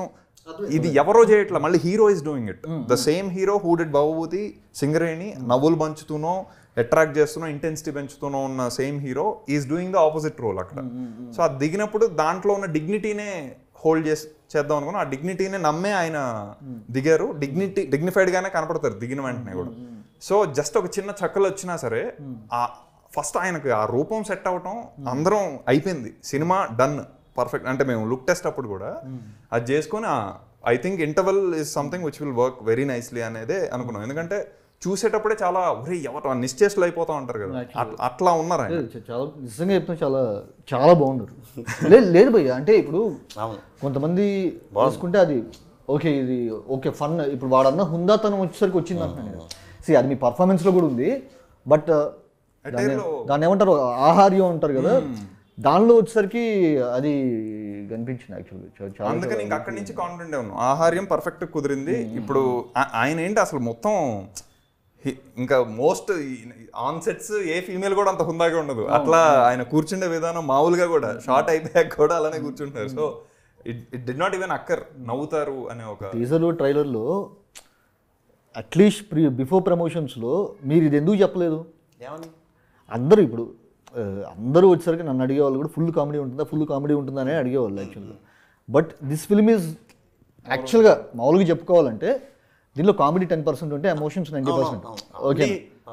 ఇది ఎవరో చేయట్లా మళ్ళీ hero is doing it the same hero who did బాబుభూతి సింగరేణి నవ్వులు పంచుతూనో అట్రాక్ట్ చేస్తూనో ఇంటెన్సిటీ పెంచుతూనో ఉన్న same hero is doing the opposite role అక్కడ సో అది దిగినప్పుడు దాంట్లో ఉన్న డిగ్నిటీనే హోల్డ్ చేసి చేద్దాం అనుకున్నా ఆ డిగ్నిటీనే నమ్మే ఆయన దిగారు డిగ్నిటీ డిగ్నిఫైడ్ గానే కనపడతారు దిగిన వెంటనే కూడా సో జస్ట్ ఒక చిన్న చక్కలు వచ్చినా సరే ఆ ఫస్ట్ ఆయనకి ఆ రూపం సెట్ అవటం అందరం అయిపోయింది సినిమా డన్ పర్ఫెక్ట్ అంటే మేము లుక్ టెస్ట్ అప్పుడు కూడా అది చేసుకొని I think interval is something which will work very nicely అనేదే అనుకున్నాం ఎందుకంటే చూసేటప్పుడే చాలా ఒరే ఎవరు నిశ్చేష్లు అయిపోతా ఉంటారు కదా అట్లా- అట్లా ఉన్నారు ఆయన లేదు, చ- చాలా నిజంగా చెప్తున్నా చాలా చాలా బాగున్నారు లేదు లేదు భయ్య అంటే ఇప్పుడు అవును కొంతమంది తీసుకుంటే అది ఓకే ఇది ఓకే ఫన్ ఇప్పుడు వాడన్న హుందాతనం వచ్చేసరికి వచ్చింది అంటున్నాను సి అది మీ పర్ఫార్మెన్స్ లో కూడా ఉంది బట్ దాన్ని దాన్ని ఏమంటారు ఆహార్యం అంటారు కదా దానిలో వచ్చేసరికి అది కనిపించింది యాక్చువల్గా చాలా అందుకని ఇంకా అక్కడి నుంచి కాన్ఫిడెంట్ ఉన్నాం ఆహార్యం పర్ఫెక్ట్ కుదిరింది ఇప్పుడు ఆ- ఆయన ఏంటి అసలు మొత్తం హి- ఇంకా most on sets a female కూడా అంత హుందాగా ఉండదు అట్లా ఆయన కూర్చుండే విధానం మామూలుగా కూడా షార్ట్ అయిపోయాక కూడా అలానే కూర్చుంటారు సో ఇట్ ఇట్ డి నాట్ ఈవెన్ అక్కర్ నవ్వుతారు అనే ఒక టీజర్లు ట్రైలర్లో అట్లీస్ట్ ప్రీ బిఫోర్ ప్రమోషన్స్లో మీరు ఇది ఎందుకు చెప్పలేదు ఏమని అందరూ ఇప్పుడు ఆ, అందరూ వచ్చేసరికి నన్ను అడిగేవాళ్ళు కూడా ఫుల్ కామెడీ ఉంటుందా ఫుల్ కామెడీ ఉంటుందా అని అడిగేవాళ్ళు యాక్చువల్గా బట్ దిస్ ఫిల్మ్ ఈజ్ యాక్చువల్గా మామూలుగా చెప్పుకోవాలంటే దీనిలో కామెడీ టెన్ పర్సెంట్ ఉంటే emotions ninety percent okay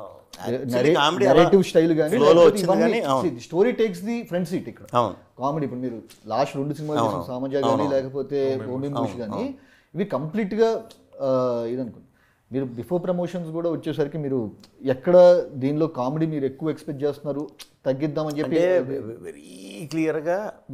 comedy narrative style కానీ flow లో వచ్చింది కానీ, story takes the front seat ఇక్కడ అవును కామెడీ ఇప్పుడు మీరు లాస్ట్ రెండు సినిమాలు చేసిన సామాజ కానీ లేకపోతే ఓమిం బుష్ కానీ ఇవి కంప్లీట్గా ఇది అనుకోండి మీరు బిఫోర్ ప్రమోషన్స్ కూడా వచ్చేసరికి మీరు ఎక్కడ దీనిలో కామెడీ మీరు ఎక్కువ ఎక్స్పెక్ట్ చేస్తున్నారు తగ్గిద్దామని చెప్పి అంటే వెరీ క్లియర్గా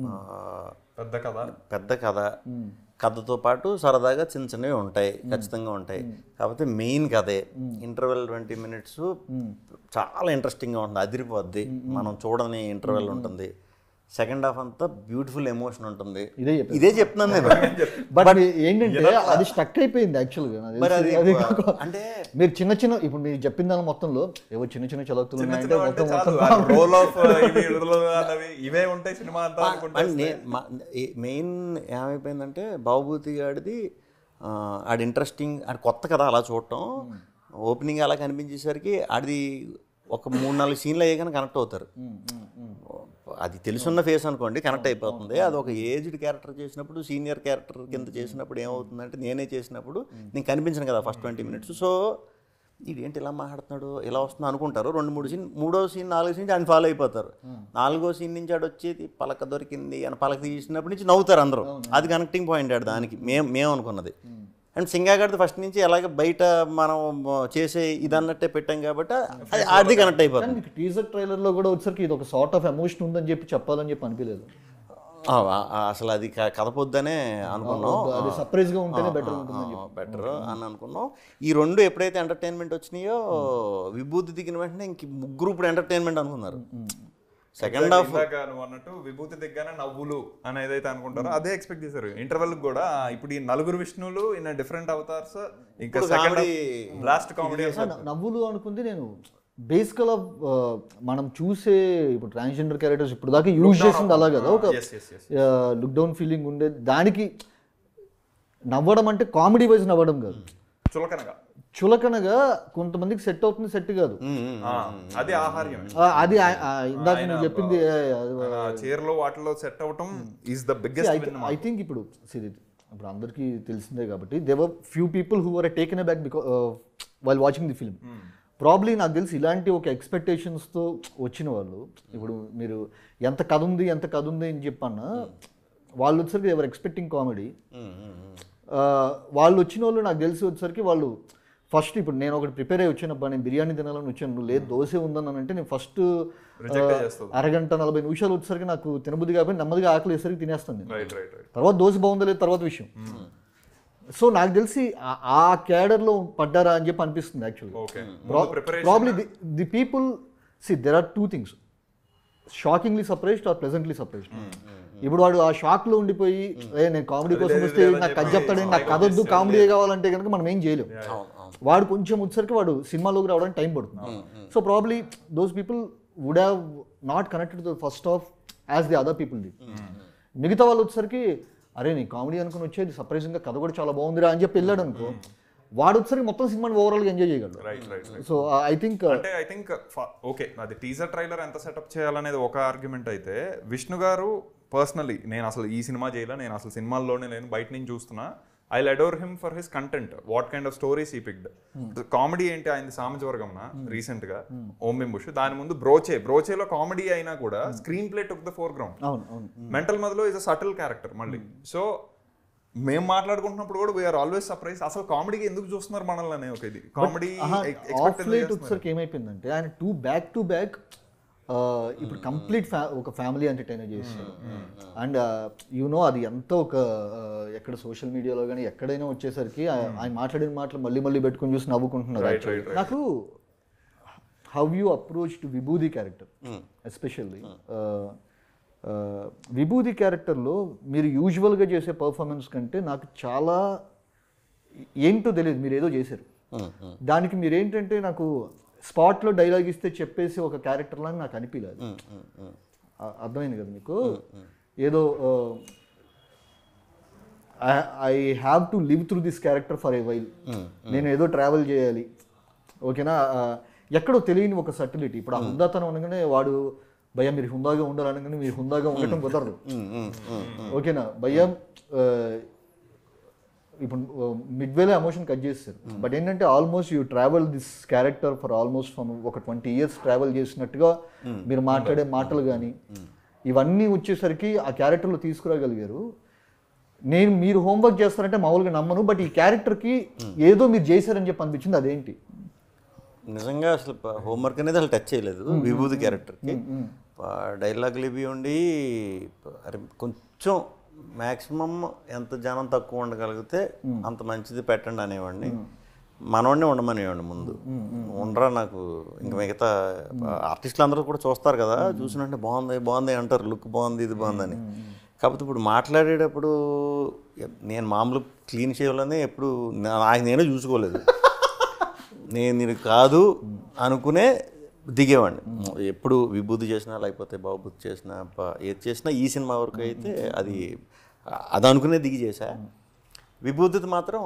పెద్ద కథ పెద్ద కథ కథతో పాటు సరదాగా చిన్న చిన్నవి ఉంటాయి ఖచ్చితంగా ఉంటాయి కాకపోతే మెయిన్ కథే ఇంటర్వెల్ ట్వంటీ మినిట్స్ చాలా ఇంట్రెస్టింగ్గా ఉంటుంది అదిరిపోద్ది మనం చూడని ఇంటర్వెల్ ఉంటుంది సెకండ్ హాఫ్ అంతా బ్యూటిఫుల్ ఎమోషన్ ఉంటుంది ఇదే చెప్పారు. ఇదే చెప్తున్నాను నేను బట్ ఏంటంటే అది స్టక్ అయిపోయింది యాక్చువల్గా నాకు మరి తెలిసి. అది అది కాక- అంటే మీరు చిన్న చిన్న ఇప్పుడు మీరు చెప్పిన దాని మొత్తంలో ఏవో చిన్న చిన్న చలవతులు ఉన్నాయంటే మొత్తం మొత్తం రోల్ ఆఫ్ ఇవి విడుదల అన్నవి ఇవే ఉంటాయి సినిమా అంతా అనుకుంటే మెయిన్ ఏమైపోయిందంటే బాబుభూతి గాడిది ఆ, ఆడి ఇంట్రెస్టింగ్ ఆడి కొత్త కదా అలా చూడటం ఓపెనింగ్ అలా కనిపించేసరికి ఆడిది ఒక మూడు నాలుగు సీన్లు అయ్యాకనే కనెక్ట్ అవుతారు అది తెలుసున్న ఫేస్ అనుకోండి కనెక్ట్ అయిపోతుంది అది ఒక ఏజ్డ్ క్యారెక్టర్ చేసినప్పుడు సీనియర్ క్యారెక్టర్ కింద చేసినప్పుడు ఏమవుతుందంటే నేనే చేసినప్పుడు నేను కనిపించను కదా ఫస్ట్ ట్వంటీ మినిట్స్ సో ఇదేంటి ఇలా మాట్లాడుతున్నాడు ఇలా వస్తుంది అనుకుంటారు రెండు మూడు సీన్ మూడో సీన్ నాలుగో సీన్ ఆయన ఫాలో అయిపోతారు నాలుగో సీన్ నుంచి ఆడు వచ్చేది పలక దొరికింది అని పలక తీసినప్పటి నుంచి నవ్వుతారు అందరూ అది కనెక్టింగ్ పాయింట్ ఆడు దానికి మేము మేము అనుకున్నది అండ్ సింగాగడ్ది ఫస్ట్ నుంచి ఎలాగ బయట మనం చేసే ఇదన్నట్టే పెట్టాం కాబట్టి అది అది కనెక్ట్ అయిపోతుంది మీకు టీజర్ ట్రైలర్ లో కూడా వచ్చేసరికి ఇది ఒక సార్ట్ ఆఫ్ ఎమోషన్ ఉందని చెప్పి చెప్పాలని చెప్పి అనిపించలేదు ఆ, ఆ, అసలు అది క- కథ పొద్దనే అనుకున్నాం అది సర్ప్రైజ్ గా ఉంటేనే బెటర్ ఉంటుంది బెటర్ అని అనుకున్నాం ఈ రెండు ఎప్పుడైతే ఎంటర్టైన్మెంట్ వచ్చినాయో విభూతి దిగిన వెంటనే ఇంక ముగ్గురు ఇప్పుడు ఎంటర్టైన్మెంట్ అనుకున్నారు సెకండ్ హాఫ్ ఇందాక నువ్వు అన్నట్టు విభూతి దిగ్గానే నవ్వులు అని ఏదైతే అనుకుంటారో అదే ఎక్స్పెక్ట్ చేశారు ఇంటర్వెల్ కూడా ఇప్పుడు ఈ నలుగురు విష్ణువులు ఇన్ డిఫరెంట్ అవతార్స్ ఇంకా సెకండ్ లాస్ట్ కామెడీ నవ్వులు అనుకుంది నేను బేసికల్ ఆఫ్ మనం చూసే ఇప్పుడు ట్రాన్స్జెండర్ క్యారెక్టర్స్ ఇప్పుడు దాకా యూజ్ చేసింది అలా కదా ఒక yes, yes, yes. Look down feeling ఉండే దానికి నవ్వడం అంటే కామెడీ వైజ్ నవ్వడం కాదు చులకనగా చులకనగా కొంతమందికి సెట్ అవుతుంది సెట్ కాదు ఆ, అది ఆహార్యం ఆ, అది ఆ- ఆ ఇందాక నువ్వు చెప్పింది చీరలో వాటిలో సెట్ అవటం is the biggest I think ఇప్పుడు సిరి ఇప్పుడు అందరికీ తెలిసిందే కాబట్టి there are few people who are taken back because while watching the film probably నాకు తెలిసి ఇలాంటి ఒక ఎక్స్పెక్టేషన్స్తో వచ్చిన వాళ్ళు ఇప్పుడు మీరు ఎంత కథ ఉంది ఎంత కథ ఉంది అని చెప్పన్నా వాళ్ళు వచ్చేసరికి ఎవరు ఎక్స్పెక్టింగ్ కామెడీ వాళ్ళు వచ్చిన వాళ్ళు నాకు తెలిసి వచ్చేసరికి వాళ్ళు ఫస్ట్ ఇప్పుడు నేను ఒకటి ప్రిపేర్ అయ్యి వచ్చానబ్బా నేను బిర్యానీ తినాలని వచ్చాను నువ్వు లేదు దోశ ఉందని అంటే నేను ఫస్ట్ Reject చేస్తుంది. అరగంట నలభై నిమిషాలు వచ్చేసరికి నాకు తినబుద్ధి కాబట్టి నెమ్మదిగా ఆకలి వేసరికి తినేస్తాను నేను రైట్ రైట్ రైట్ తర్వాత దోశ బాగుందో లేదు తర్వాత విషయం సో నాకు తెలిసి ఆ- ఆ క్యాడర్లో పడ్డారా అని చెప్పి అనిపిస్తుంది actually okay preparation probably the the people see there are two things shockingly surprised or pleasantly surprised ఇప్పుడు వాడు ఆ షాక్ లో ఉండిపోయి "ఏ, నేను కామెడీ కోసం వస్తే నాకు కథ చెప్తాడని నాకు కథ వద్దు కామెడీ కావాలంటే కనుక మనం ఏం చేయలేం వాడు కొంచెం వచ్చేసరికి వాడు సినిమాలోకి రావడానికి టైం పడుతుంది so probably those people would have not connected the first off as the other people డి మిగతా వాళ్ళు వచ్చేసరికి అరే నీ కామెడీ అనుకుని వచ్చేది సర్ప్రైజింగ్గా కథ కూడా చాలా బాగుందిరా అని చెప్పి వెళ్ళాడు అనుకో వాడు వచ్చేసరికి మొత్తం సినిమాని ఓవరాల్గా ఎంజాయ్ చేయగలడు right right so I think అంటే ఐ థింక్ ఓకే అది టీజర్ ట్రైలర్ ఎంత సెటప్ చేయాలనేది ఒక ఆర్గ్యుమెంట్ అయితే విష్ణు గారు పర్సనలీ నేను అసలు ఈ సినిమా చేయలే నేను అసలు సినిమాల్లోనే నేను బయట నుంచి చూస్తున్నా I adore him for his content what kind of stories he picked comedy ఏంటి ఆయన సామజవర్గంన రీసెంట్ గా ఓం బింబుష్ దాని ముందు బ్రోచే బ్రోచేలో కామెడీ అయినా కూడా screenplay took the foreground అవును అవును Mental Madhilo is a subtle character మళ్ళీ సో మేము మాట్లాడుకుంటున్నప్పుడు కూడా వీఆర్ ఆల్వేస్ సర్ప్రైజ్ అసలు కామెడీకి ఎందుకు చూస్తున్నారు మనల్ని అనే ఒక ఇది కామెడీ ఆఫ్ లైట్ వచ్చేసరికి ఏమైపోయిందంటే ఆయన టూ బ్యాక్ టు బ్యాక్ ఇప్పుడు కంప్లీట్ ఫ్యా ఒక ఫ్యామిలీ ఎంటర్టైనర్ చేస్తారు అండ్ యు నో అది ఎంత ఒక uh, ఎక్కడ సోషల్ మీడియాలో కానీ ఎక్కడైనా వచ్చేసరికి ఆ- ఆయన మాట్లాడిన మాటలు మళ్ళీ మళ్ళీ పెట్టుకొని చూసి నవ్వుకుంటున్నారు actually. నాకు how you approach to Vibhuti character especially Vibhuti క్యారెక్టర్లో మీరు యూజువల్గా చేసే పర్ఫార్మెన్స్ కంటే నాకు చాలా ఏంటో తెలియదు మీరు ఏదో చేశారు దానికి మీరు ఏంటంటే నాకు స్పాట్లో డైలాగ్ ఇస్తే చెప్పేసి ఒక క్యారెక్టర్ లాగా నాకు అనిపించలేదు అ- అర్థమైంది కదా మీకు ఏదో I have to live through this character for a while నేను ఏదో ట్రావెల్ చేయాలి ఓకేనా ఆ, ఎక్కడో తెలియని ఒక సర్టిలిటీ ఇప్పుడు ఆ హుందాతనం అనగానే వాడు భయ్య మీరు హుందాగా ఉండాలనగానే మీరు హుందాగా ఉండటం కుదరదు ఓకేనా భయ్యం ఆ, ఇప్పుడు మిడ్వేలో ఎమోషన్ కట్ చేస్తారు బట్ ఏంటంటే almost you travel this character for almost from ఒక ట్వంటీ ఇయర్స్ ట్రావెల్ చేసినట్టుగా మీరు మాట్లాడే మాటలు కానీ ఇవన్నీ వచ్చేసరికి ఆ క్యారెక్టర్లో తీసుకురాగలిగారు నేను మీరు హోంవర్క్ చేస్తారంటే మామూలుగా నమ్మను బట్ ఈ క్యారెక్టర్కి ఏదో మీరు చేశారని చెప్పి అనిపించింది అదేంటి నిజంగా అసలు హోంవర్క్ అనేది అసలు టచ్ చేయలేదు విభూతి క్యారెక్టర్కి డైలాగులు ఇవి ఉండి అరే కొంచెం మ్యాక్సిమం ఎంత జనం తక్కువ ఉండగలిగితే అంత మంచిది పెట్టండి అనేవాడిని మనవాడిని ఉండమనేవాడిని ముందు ఉండరా నాకు ఇంకా మిగతా ఆర్టిస్టులు అందరూ కూడా చూస్తారు కదా చూసినట్టే బాగుంది బాగుంది అంటారు లుక్ బాగుంది ఇది బాగుందని కాకపోతే ఇప్పుడు మాట్లాడేటప్పుడు నేను మామూలు క్లీన్ చేయాలని ఎప్పుడు నా- నాకు నేనే చూసుకోలేదు నేను ఇది కాదు అనుకునే దిగేవాడిని ఎప్పుడు విభూతి చేసినా లేకపోతే బాబుతి చేసినా ప- ఏది చేసినా ఈ సినిమా వరకు అయితే అది అది అనుకునే దిగి చేశా విభూతిది మాత్రం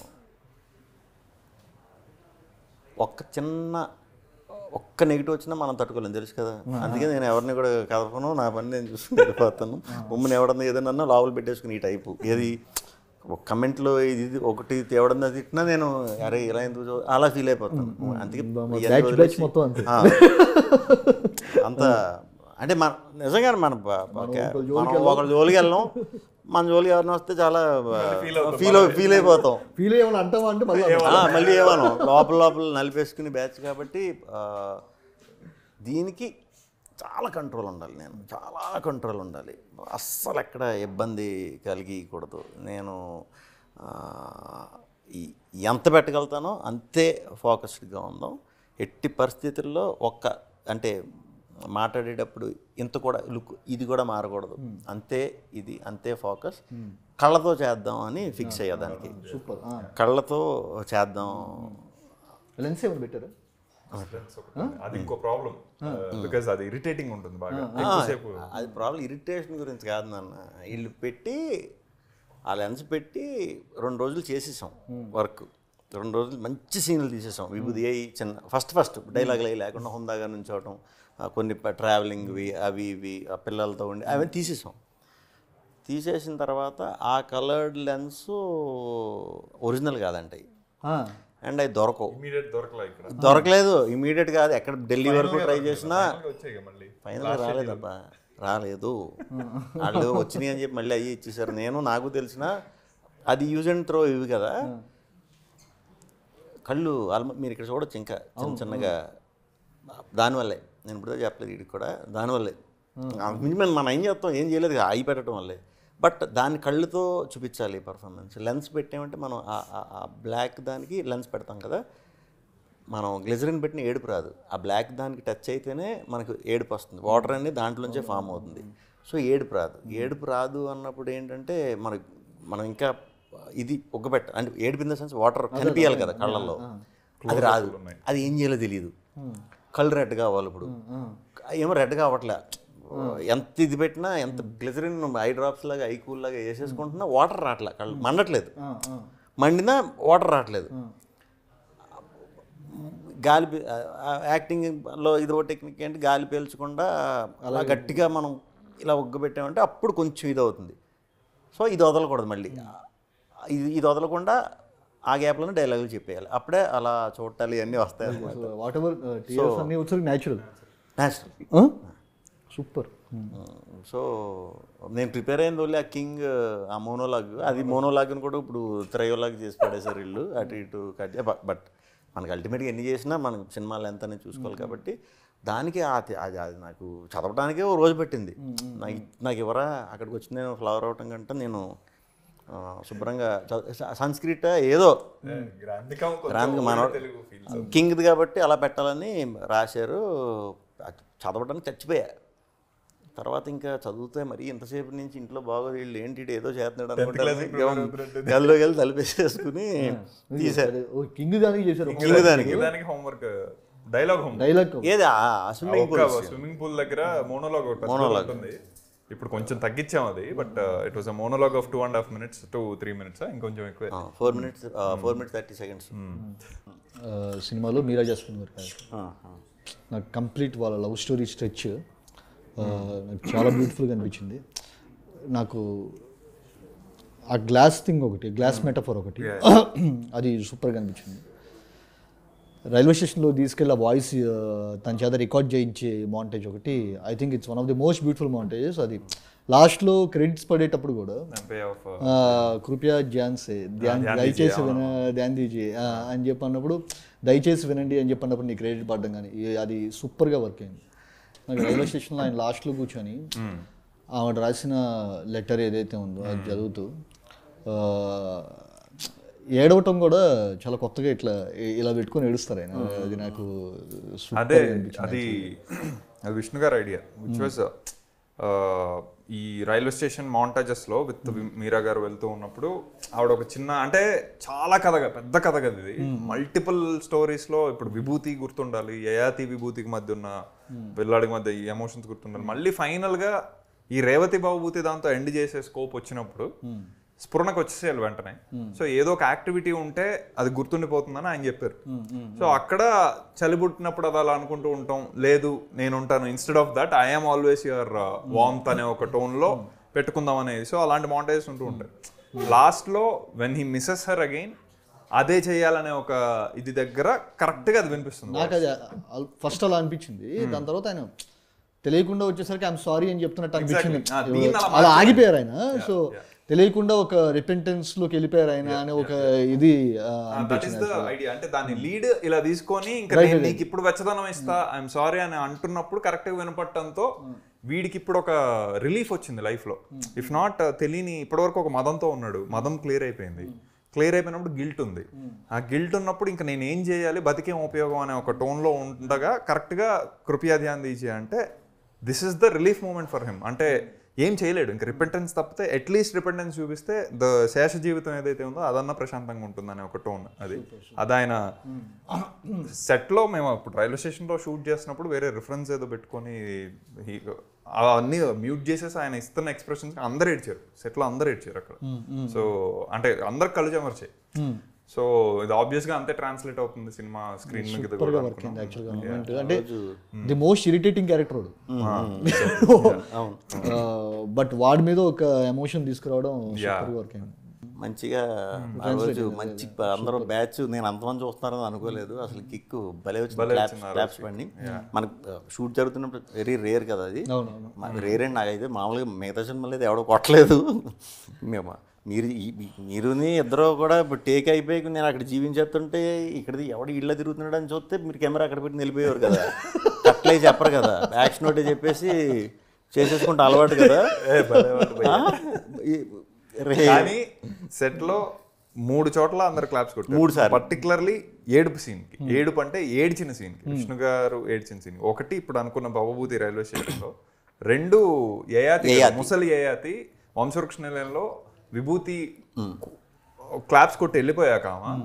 ఒక్క చిన్న ఒక్క నెగిటివ్ వచ్చినా మనం తట్టుకోలేం తెలుసు కదా అందుకే నేను ఎవరిని కూడా కదపను నా పని నేను చూసుకుని వెళ్ళిపోతాను ఉమ్మని ఎవడన్నా ఏదన్నా లోపల పెట్టేసుకుని ఈ టైపు ఏది ఒక కమెంట్లో ఇది ఇది ఒకటి ఎవడన్నా తిట్టినా నేను అరే ఇలా ఎందుకు చూ- అలా ఫీల్ అయిపోతాను అందుకే ఇవన్నీ బ్యాచ్ బ్యాచ్ వదిలేసి- మొత్తం అంతే ఆ. అంత అంటే మన నిజంగా మన బ- బ- మనం ఒకళ్ళ జోలికి వెళ్ళాం మన జోలికి ఎవరిని వస్తే చాలా ఫీల్ ఫీల్ అయిపోతాం ఫీల్ ఏమైనా అంటావా అంటే మళ్ళీ ఆ, మళ్ళీ ఏమను లోపల లోపల నలిపేసుకుని బ్యాచ్ కాబట్టి ఆ, దీనికి చాలా కంట్రోల్ ఉండాలి నేను చాలా కంట్రోల్ ఉండాలి అస్సలు ఎక్కడ ఇబ్బంది కలిగికూడదు నేను ఆ, ఈ- ఎంత పెట్టగలుగుతానో అంతే ఫోకస్డ్గా ఉందాం ఎట్టి పరిస్థితుల్లో ఒక్క అంటే మాట్లాడేటప్పుడు ఇంత కూడా లుక్ ఇది కూడా మారకూడదు అంతే ఇది అంతే ఫోకస్ కళ్ళతో చేద్దాం అని ఫిక్స్ అయ్యా దానికి సూపర్ కళ్ళతో చేద్దాం లెన్స్ ఏమైనా పెట్టారా అది ఇంకో ప్రాబ్లం బికాజ్ అది ఇరిటేటింగ్ ఉంటుంది బాగా ఎక్కువసేపు అది ప్రాబ్లం ఇరిటేషన్ గురించి కాదు నాన్న వీళ్ళు పెట్టి ఆ లెన్స్ పెట్టి రెండు రోజులు చేసేసాం వర్క్ రెండు రోజులు మంచి సీన్లు తీసేసాం విభూది అయ్యి చిన్న ఫస్ట్ ఫస్ట్ డైలాగులు అవి లేకుండా హుందాగా నుంచోవటం ఆ కొన్ని ట్రావెలింగ్వి అవి ఇవి ఆ పిల్లలతో ఉండి అవి తీసేసాం తీసేసిన తర్వాత ఆ కలర్డ్ లెన్స్ ఒరిజినల్ కాదంటాయి ఆ, అండ్ అవి దొరకవు ఇమీడియట్ దొరకలే ఇక్కడ దొరకలేదు ఇమీడియట్ కాదు ఎక్కడ ఢిల్లీ వరకు ట్రై చేసినా వచ్చాయి ఇక మళ్ళీ ఫైనల్ రాలేదబ్బా రాలేదు వాళ్ళు వచ్చినాయి అని చెప్పి మళ్ళీ అయ్యి ఇచ్చేసారు నేను నాకు తెలిసిన అది యూజ్ అండ్ త్రో ఇవి కదా కళ్ళు ఆల్మో మీరు ఇక్కడ చూడొచ్చు ఇంకా చిన్న చిన్నగా దానివల్లే నేను ఇప్పుడు చెప్పలేదు వీడికి కూడా దానివల్లే మించి మనం ఏం చేస్తాం ఏం చేయలేదు కదా, అయి పెట్టడం వల్లే బట్ దాని కళ్ళుతో చూపించాలి పర్ఫార్మెన్స్ లెన్స్ పెట్టామంటే మనం ఆ- ఆ- ఆ బ్లాక్ దానికి లెన్స్ పెడతాం కదా మనం గ్లిజరిన్ పెట్టిన ఏడుపు రాదు ఆ బ్లాక్ దానికి టచ్ అయితేనే మనకు ఏడుపు వస్తుంది వాటర్ అనేది దాంట్లోంచే ఫామ్ అవుతుంది సో ఏడుపు రాదు ఏడుపు రాదు అన్నప్పుడు ఏంటంటే మన మనం ఇంకా ఇది ఒగ్గబెట్ట అంటే ఏడుపు ఇన్ ద సెన్స్ వాటర్ కనిపించాలి కదా కళ్ళల్లో అది రాదు అది ఏం చేయాలో తెలియదు కళ్ళు రెడ్గా అవ్వాలి ఇప్పుడు ఏమో రెడ్గా అవ్వట్లే ఎంత ఇది పెట్టినా ఎంత గ్లిజరిన్ ఐ డ్రాప్స్ లాగా ఐ కూల్ లాగా వేసేసుకుంటున్నా వాటర్ రావట్లే కళ్ళు మండట్లేదు ఆ, ఆ. మండినా వాటర్ రావట్లేదు గాలి పీ- ఆ, ఆ, యాక్టింగ్లో ఇదో టెక్నిక్ ఏంటి గాలి పీల్చకుండా అలా గట్టిగా మనం ఇలా ఒగ్గబెట్టామంటే అప్పుడు కొంచెం ఇది అవుతుంది సో ఇది వదలకూడదు మళ్ళీ ఇది ఇది వదలకుండా ఆ గ్యాప్లోనే డైలాగులు చెప్పేయాలి అప్పుడే అలా చూడాలి అన్నీ వస్తాయి అన్నమాట సో వాట్ ఎవర్ టీఆర్ఎస్ అన్ని వచ్చి న్యాచురల్ న్యాచురల్ సూపర్ సో నేను ప్రిపేర్ అయింది ఓన్లీ ఆ కింగ్ ఆ మోనోలాగ్ అది మోనోలాగ్ని కూడా ఇప్పుడు త్రయోలాగ్ చేసి పడేశారు వీళ్ళు అటు ఇటు కట్ బట్ మనకి అల్టిమేట్గా ఎన్ని చేసినా మనకు సినిమాలు ఎంత అనేది చూసుకోవాలి కాబట్టి దానికి ఆ తి- అది అది నాకు చదవడానికే ఓ రోజు పెట్టింది నాకు నాకు ఎవరా అక్కడికి వచ్చి నేను ఫ్లవర్ అవటం కంటే నేను ఆ, శుభ్రంగా చ- సంస్కృత ఏదో రాంగ్ మన కింగ్ది కాబట్టి అలా పెట్టాలని రాశారు అది చదవడానికి చచ్చిపోయా తర్వాత ఇంకా చదివితే మరి ఇంతసేపు నుంచి ఇంట్లో బాగోదు వీళ్ళు ఏంటి ఈడు ఏదో చేస్తున్నాడు అనుకుంటారు గదిలోకి వెళ్ళి తలిపేసేసుకుని తీశారు ఓ కింగ్ దానికి చేశారు కింగ్ దానికి దానికి హోంవర్క్ డైలాగ్ హోంవర్క్ డైలాగ్ ఏది స్విమ్మింగ్ పూల్ స్విమ్మింగ్ పూల్ దగ్గర మోనోలాగ్ ఉంటుంది ఇప్పుడు కొంచెం తగ్గించాం అది but it was a monologue of two and half minutes to three minutes ఇంకొంచెం ఎక్కువ four minutes four minutes thirty seconds సినిమాలో మీరా జాస్మిన్ గారు క్యారెక్టర్ నాకు కంప్లీట్ వాళ్ళ లవ్ స్టోరీ స్ట్రెచ్ నాకు చాలా బ్యూటిఫుల్గా అనిపించింది నాకు ఆ గ్లాస్ థింగ్ ఒకటి గ్లాస్ మెటఫర్ ఒకటి అది సూపర్గా అనిపించింది రైల్వే స్టేషన్లో తీసుకెళ్ళి ఆ వాయిస్ తన చేత రికార్డ్ చేయించే మాంటేజ్ ఒకటి I think it's one of the most beautiful montages అది లాస్ట్లో క్రెడిట్స్ పడేటప్పుడు కూడా పే ఆఫ్ ఆ, కృపయా ధ్యాన్ సే ధ్యాన్ దయచేసి విన ధ్యాన్ దీజీ ఆ, అని చెప్పి అన్నప్పుడు దయచేసి వినండి అని చెప్పి అన్నప్పుడు నీ క్రెడిట్ పడడం కానీ ఈ- అది సూపర్గా వర్క్ అయింది నాకు రైల్వే స్టేషన్లో ఆయన లాస్ట్లో కూర్చొని ఆవిడ రాసిన లెటర్ ఏదైతే ఉందో అది చదువుతూ ఆ, ఏడవటం కూడా చాలా కొత్తగా ఇట్లా ఇ- ఇలా పెట్టుకొని ఏడుస్తారు ఆయన అది నాకు సూపర్ అదే అది అది విష్ణు గారి ఐడియా విచ్ వాజ్ ఈ రైల్వే స్టేషన్ మౌంటాజెస్ లో విత్ మీరా గారు వెళ్తూ ఉన్నప్పుడు ఆవిడ ఒక చిన్న అంటే చాలా కథగా పెద్ద కథ కదా ఇది మల్టిపుల్ స్టోరీస్ లో ఇప్పుడు విభూతి గుర్తుండాలి యయాతి విభూతికి మధ్య ఉన్న పిల్లాడికి మధ్య ఈ ఎమోషన్స్ గుర్తుండాలి మళ్ళీ ఫైనల్ గా ఈ రేవతి బాబుభూతి దాంతో ఎండ్ చేసే స్కోప్ వచ్చినప్పుడు స్ఫురణకు వచ్చేసేయాలి వెంటనే సో ఏదో ఒక యాక్టివిటీ ఉంటే అది గుర్తుండిపోతుందని ఆయన చెప్పారు సో అక్కడ చలి పుట్టినప్పుడు అది అలా అనుకుంటూ ఉంటాం లేదు నేను ఉంటాను instead of that I'm always your warmth అనే ఒక టోన్ లో పెట్టుకుందాం అనేది సో అలాంటి మౌంటేజెస్ ఉంటూ ఉంటాయి లాస్ట్ లో when he misses her again అదే చేయాలనే ఒక ఇది దగ్గర కరెక్ట్ గా అది వినిపిస్తుంది నాకు అది ఫస్ట్ అలా అనిపించింది దాని తర్వాత ఆయన తెలియకుండా వచ్చేసరికి ఐఎమ్ సారీ అని చెప్తున్నట్టు అనిపించింది ఆ, దీన్ని అలా అలా ఆగిపోయారు ఆయన సో తెలియకుండా ఒక రిపెంటెన్స్ లోకి వెళ్ళిపోయారు ఆయన అనే ఒక ఇది ఆ, దట్ ఈస్ ద ఐడియా అంటే దాని లీడ్ ఇలా తీసుకొని ఇంకా నేను నీకు ఇప్పుడు వెచ్చదనం ఇస్తా ఐఎమ్ సారీ అని అంటున్నప్పుడు కరెక్ట్ గా వినపడటంతో వీడికి ఇప్పుడు ఒక రిలీఫ్ వచ్చింది లైఫ్ లో ఇఫ్ నాట్ తెలియని ఇప్పటివరకు ఒక మదంతో ఉన్నాడు మదం క్లియర్ అయిపోయింది క్లియర్ అయిపోయినప్పుడు గిల్ట్ ఉంది ఆ గిల్ట్ ఉన్నప్పుడు ఇంకా నేను ఏం చేయాలి బతికేం ఉపయోగం అనే ఒక టోన్ లో ఉండగా కరెక్ట్ గా కృపయా ధ్యాన్ తీసి అంటే this is the relief moment for him అంటే ఏం చేయలేడు ఇంకా రిపెంటెన్స్ తప్పితే అట్లీస్ట్ రిపెంటెన్స్ చూపిస్తే ద శేష జీవితం ఏదైతే ఉందో అదన్నా ప్రశాంతంగా ఉంటుందనే ఒక టోన్ అది అది ఆయన సెట్లో మేము అప్పుడు రైల్వే స్టేషన్లో షూట్ చేసినప్పుడు వేరే రిఫరెన్స్ ఏదో పెట్టుకొని he- అవన్నీ మ్యూట్ చేసేసి ఆయన ఇస్తున్న ఎక్స్ప్రెషన్స్ అందరు ఏడ్చారు సెట్లో అందరు ఏడ్చారు అక్కడ సో అంటే అందరు కళ్ళు చెమర్చాయి సో ఇది ఆబ్వియస్ గా అంతే ట్రాన్స్లేట్ అవుతుంది సినిమా స్క్రీన్ మీద కూడా సూపర్గా వర్క్ అయింది యాక్చువల్గా మూమెంట్ అంటే ది మోస్ట్ ఇరిటేటింగ్ క్యారెక్టర్ వాడు బట్ వాడి మీద ఒక ఎమోషన్ తీసుకురావడం సూపర్గా వర్క్ అయింది మంచిగా ఆ రోజు మంచి ప- అందరూ బ్యాచ్ నేను అంతమంది చూస్తున్నారని అనుకోలేదు అసలు కిక్ భలే వచ్చింది క్లాప్స్ క్లాప్స్ పండి మనకు షూట్ జరుగుతున్నప్పుడు వెరీ రేర్ కదా అది అవునవును రేర్ అండి నాకైతే మామూలుగా మిగతా సినిమాలు అయితే ఎవడో కొట్టలేదు మేము మీరు ఈ- ఈ- మీరుని ఇద్దరు కూడా ఇప్పుడు టేక్ అయిపోయి నేను అక్కడ జీవించేస్తుంటే ఇక్కడిది ఎవడు ఇళ్ళ తిరుగుతున్నాడు అని చూస్తే మీరు కెమెరా అక్కడ పెట్టి నిలిపోయేవారు కదా అట్లే చెప్పరు కదా యాక్షన్ ఒకటి చెప్పేసి చేసేసుకుంటే అలవాటు కదా ఆ? ఈ- రే- కానీ సెట్ లో మూడు చోట్ల అందరు క్లాప్స్ కొట్టారు మూడు సార్లు. పర్టికులర్లీ ఏడుపు సీన్ కి ఏడుపు అంటే ఏడ్చిన సీన్ కి విష్ణు గారు ఏడ్చిన సీన్ ఒకటి ఇప్పుడు అనుకున్న భవభూతి రైల్వే స్టేషన్ లో రెండు యయాతి ముసలి యయాతి వంశవృక్ష నిలయంలో విభూతి క్లాప్స్ కొట్టి వెళ్ళిపోయాక ఆమె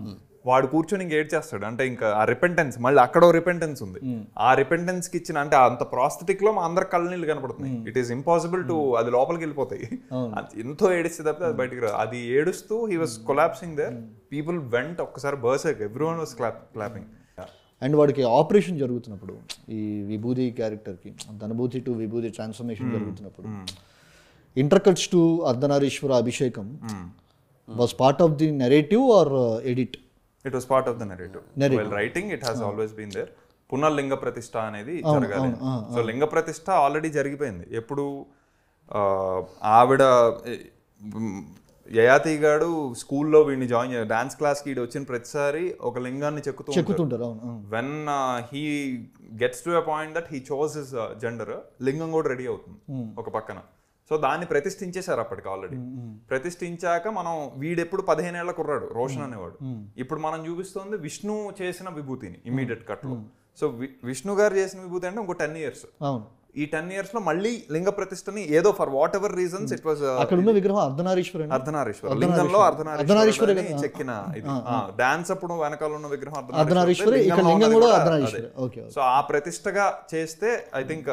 వాడు కూర్చొని ఇంక ఏడ్ చేస్తాడు అంటే ఇంకా ఆ రిపెంటెన్స్ మళ్ళీ అక్కడ రిపెంటెన్స్ ఉంది ఆ రిపెంటెన్స్ కి ఇచ్చిన అంటే అంత ప్రాస్థెటిక్ లో మా అందరి కళ్ళ నీళ్ళు కనపడుతున్నాయి ఇట్ ఈస్ ఇంపాసిబుల్ టు అది లోపలికి వెళ్ళిపోతాయి అది ఎంతో ఏడిస్తే తప్పితే అది బయటికి రాదు అది ఏడుస్తూ he was collapsing there people went ఒక్కసారి burst everyone was clap clapping and వాడికి ఆపరేషన్ జరుగుతున్నప్పుడు ఈ విభూది క్యారెక్టర్కి అనుభూతి టు విభూది ట్రాన్స్ఫర్మేషన్ జరుగుతున్నప్పుడు ఇంటర్కట్స్ టు అర్ధనారీశ్వర అభిషేకం was part of the narrative or edit it was part of the narrative well writing it has always been there పునర్లింగ ప్రతిష్ట అనేది జరగాలి సో లింగ ప్రతిష్ట ఆల్రెడీ జరిగిపోయింది ఎప్పుడు ఆ, ఆవిడ ఏ, మ్, యయాతి గాడు స్కూల్లో వీడిని జాయిన్ డాన్స్ క్లాస్కి వీడు వచ్చిన ప్రతిసారి ఒక లింగాన్ని చెక్కుతూ ఉంటాడు. చెక్కుతుంటారు అవును అవును. When he gets to a point that he chose his gender లింగం కూడా రెడీ అవుతుంది ఒక పక్కన సో దాన్ని ప్రతిష్ఠించేశారు అప్పటికి ఆల్రెడీ ప్రతిష్ఠించాక మనం వీడెప్పుడు పదిహేను ఏళ్ల కుర్రాడు రోషన్ అనేవాడు ఇప్పుడు మనం చూపిస్తోంది విష్ణు చేసిన విభూతిని ఇమీడియట్ కట్ లో సో విష్ణు గారు చేసిన విభూతి అంటే ఇంకో టెన్ ఇయర్స్ అవును ఈ టెన్ ఇయర్స్ లో మళ్ళీ లింగ ప్రతిష్టని ఏదో for whatever reasons it was అక్కడ ఉన్న విగ్రహం అర్ధనారీశ్వర అర్ధనారీశ్వర లింగంలో అర్ధనారీశ్వర అర్ధనారీశ్వర కదా. చెక్కిన ఇది డాన్స్ అప్పుడు వెనకాల ఉన్న విగ్రహం అర్ధనారీశ్వర, అర్ధనారీశ్వర ఇక్కడ లింగంలో లింగం ఉన్నది కూడా కూడా అర్ధనారీశ్వర. అదే. Okay, okay. సో ఆ ప్రతిష్టగా చేస్తే I think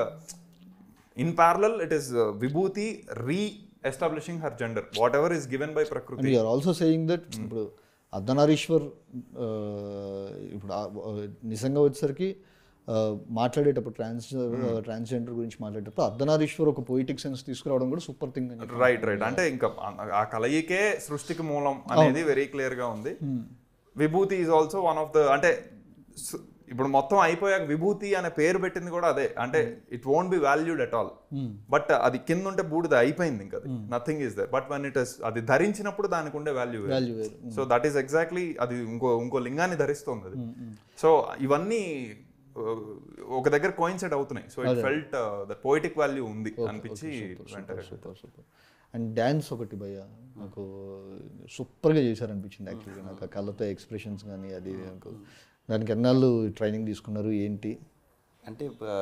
in parallel it is Vibhuti reestablishing her gender whatever is given by ప్రకృతి and you're also saying that ఇప్పుడు అర్ధనారీశ్వర్ ఆ, ఇప్పుడు ఆ, ఆ, నిజంగా వచ్చేసరికి ఆ, మాట్లాడేటప్పుడు ట్రాన్స్ ట్రాన్స్జెండర్ గురించి మాట్లాడేటప్పుడు అర్ధనారీశ్వర్ ఒక పొయిటిక్ సెన్స్ తీసుకురావడం కూడా సూపర్ థింగ్ అని చెప్పి. రైట్ రైట్ అంటే ఇంకా ఆ- ఆ కలయికే సృష్టికి మూలం అనేది వెరీ క్లియర్ గా ఉంది Vibhuti is also one of the అంటే స్- ఇప్పుడు మొత్తం అయిపోయాక విభూతి అనే పేరు పెట్టింది కూడా అదే అంటే it won't be valued at all but అది కింద ఉంటే బూడిద అయిపోయింది ఇంకా అది nothing is there but one it is అది ధరించినప్పుడు దానికి ఉండే వాల్యూ Value వేరు. సో దట్ ఈస్ ఎగ్జాక్ట్లీ అది ఇంకో ఇంకో లింగాన్ని ధరిస్తుంది అది సో ఇవన్నీ uh, ఒక దగ్గర కోయిన్సైడ్ అవుతున్నాయి so it felt the poetic value ఉంది అనిపించి వెంటనే సూపర్ సూపర్ అండ్ డ్యాన్స్ ఒకటి భయ్య నాకు సూపర్గా చేశారనిపించింది యాక్చువల్గా నాకు ఆ కళ్ళతో ఎక్స్ప్రెషన్స్ కానీ అది నాకు దానికి ఎన్నాళ్ళు ట్రైనింగ్ తీసుకున్నారు ఏంటి అంటే ఆ,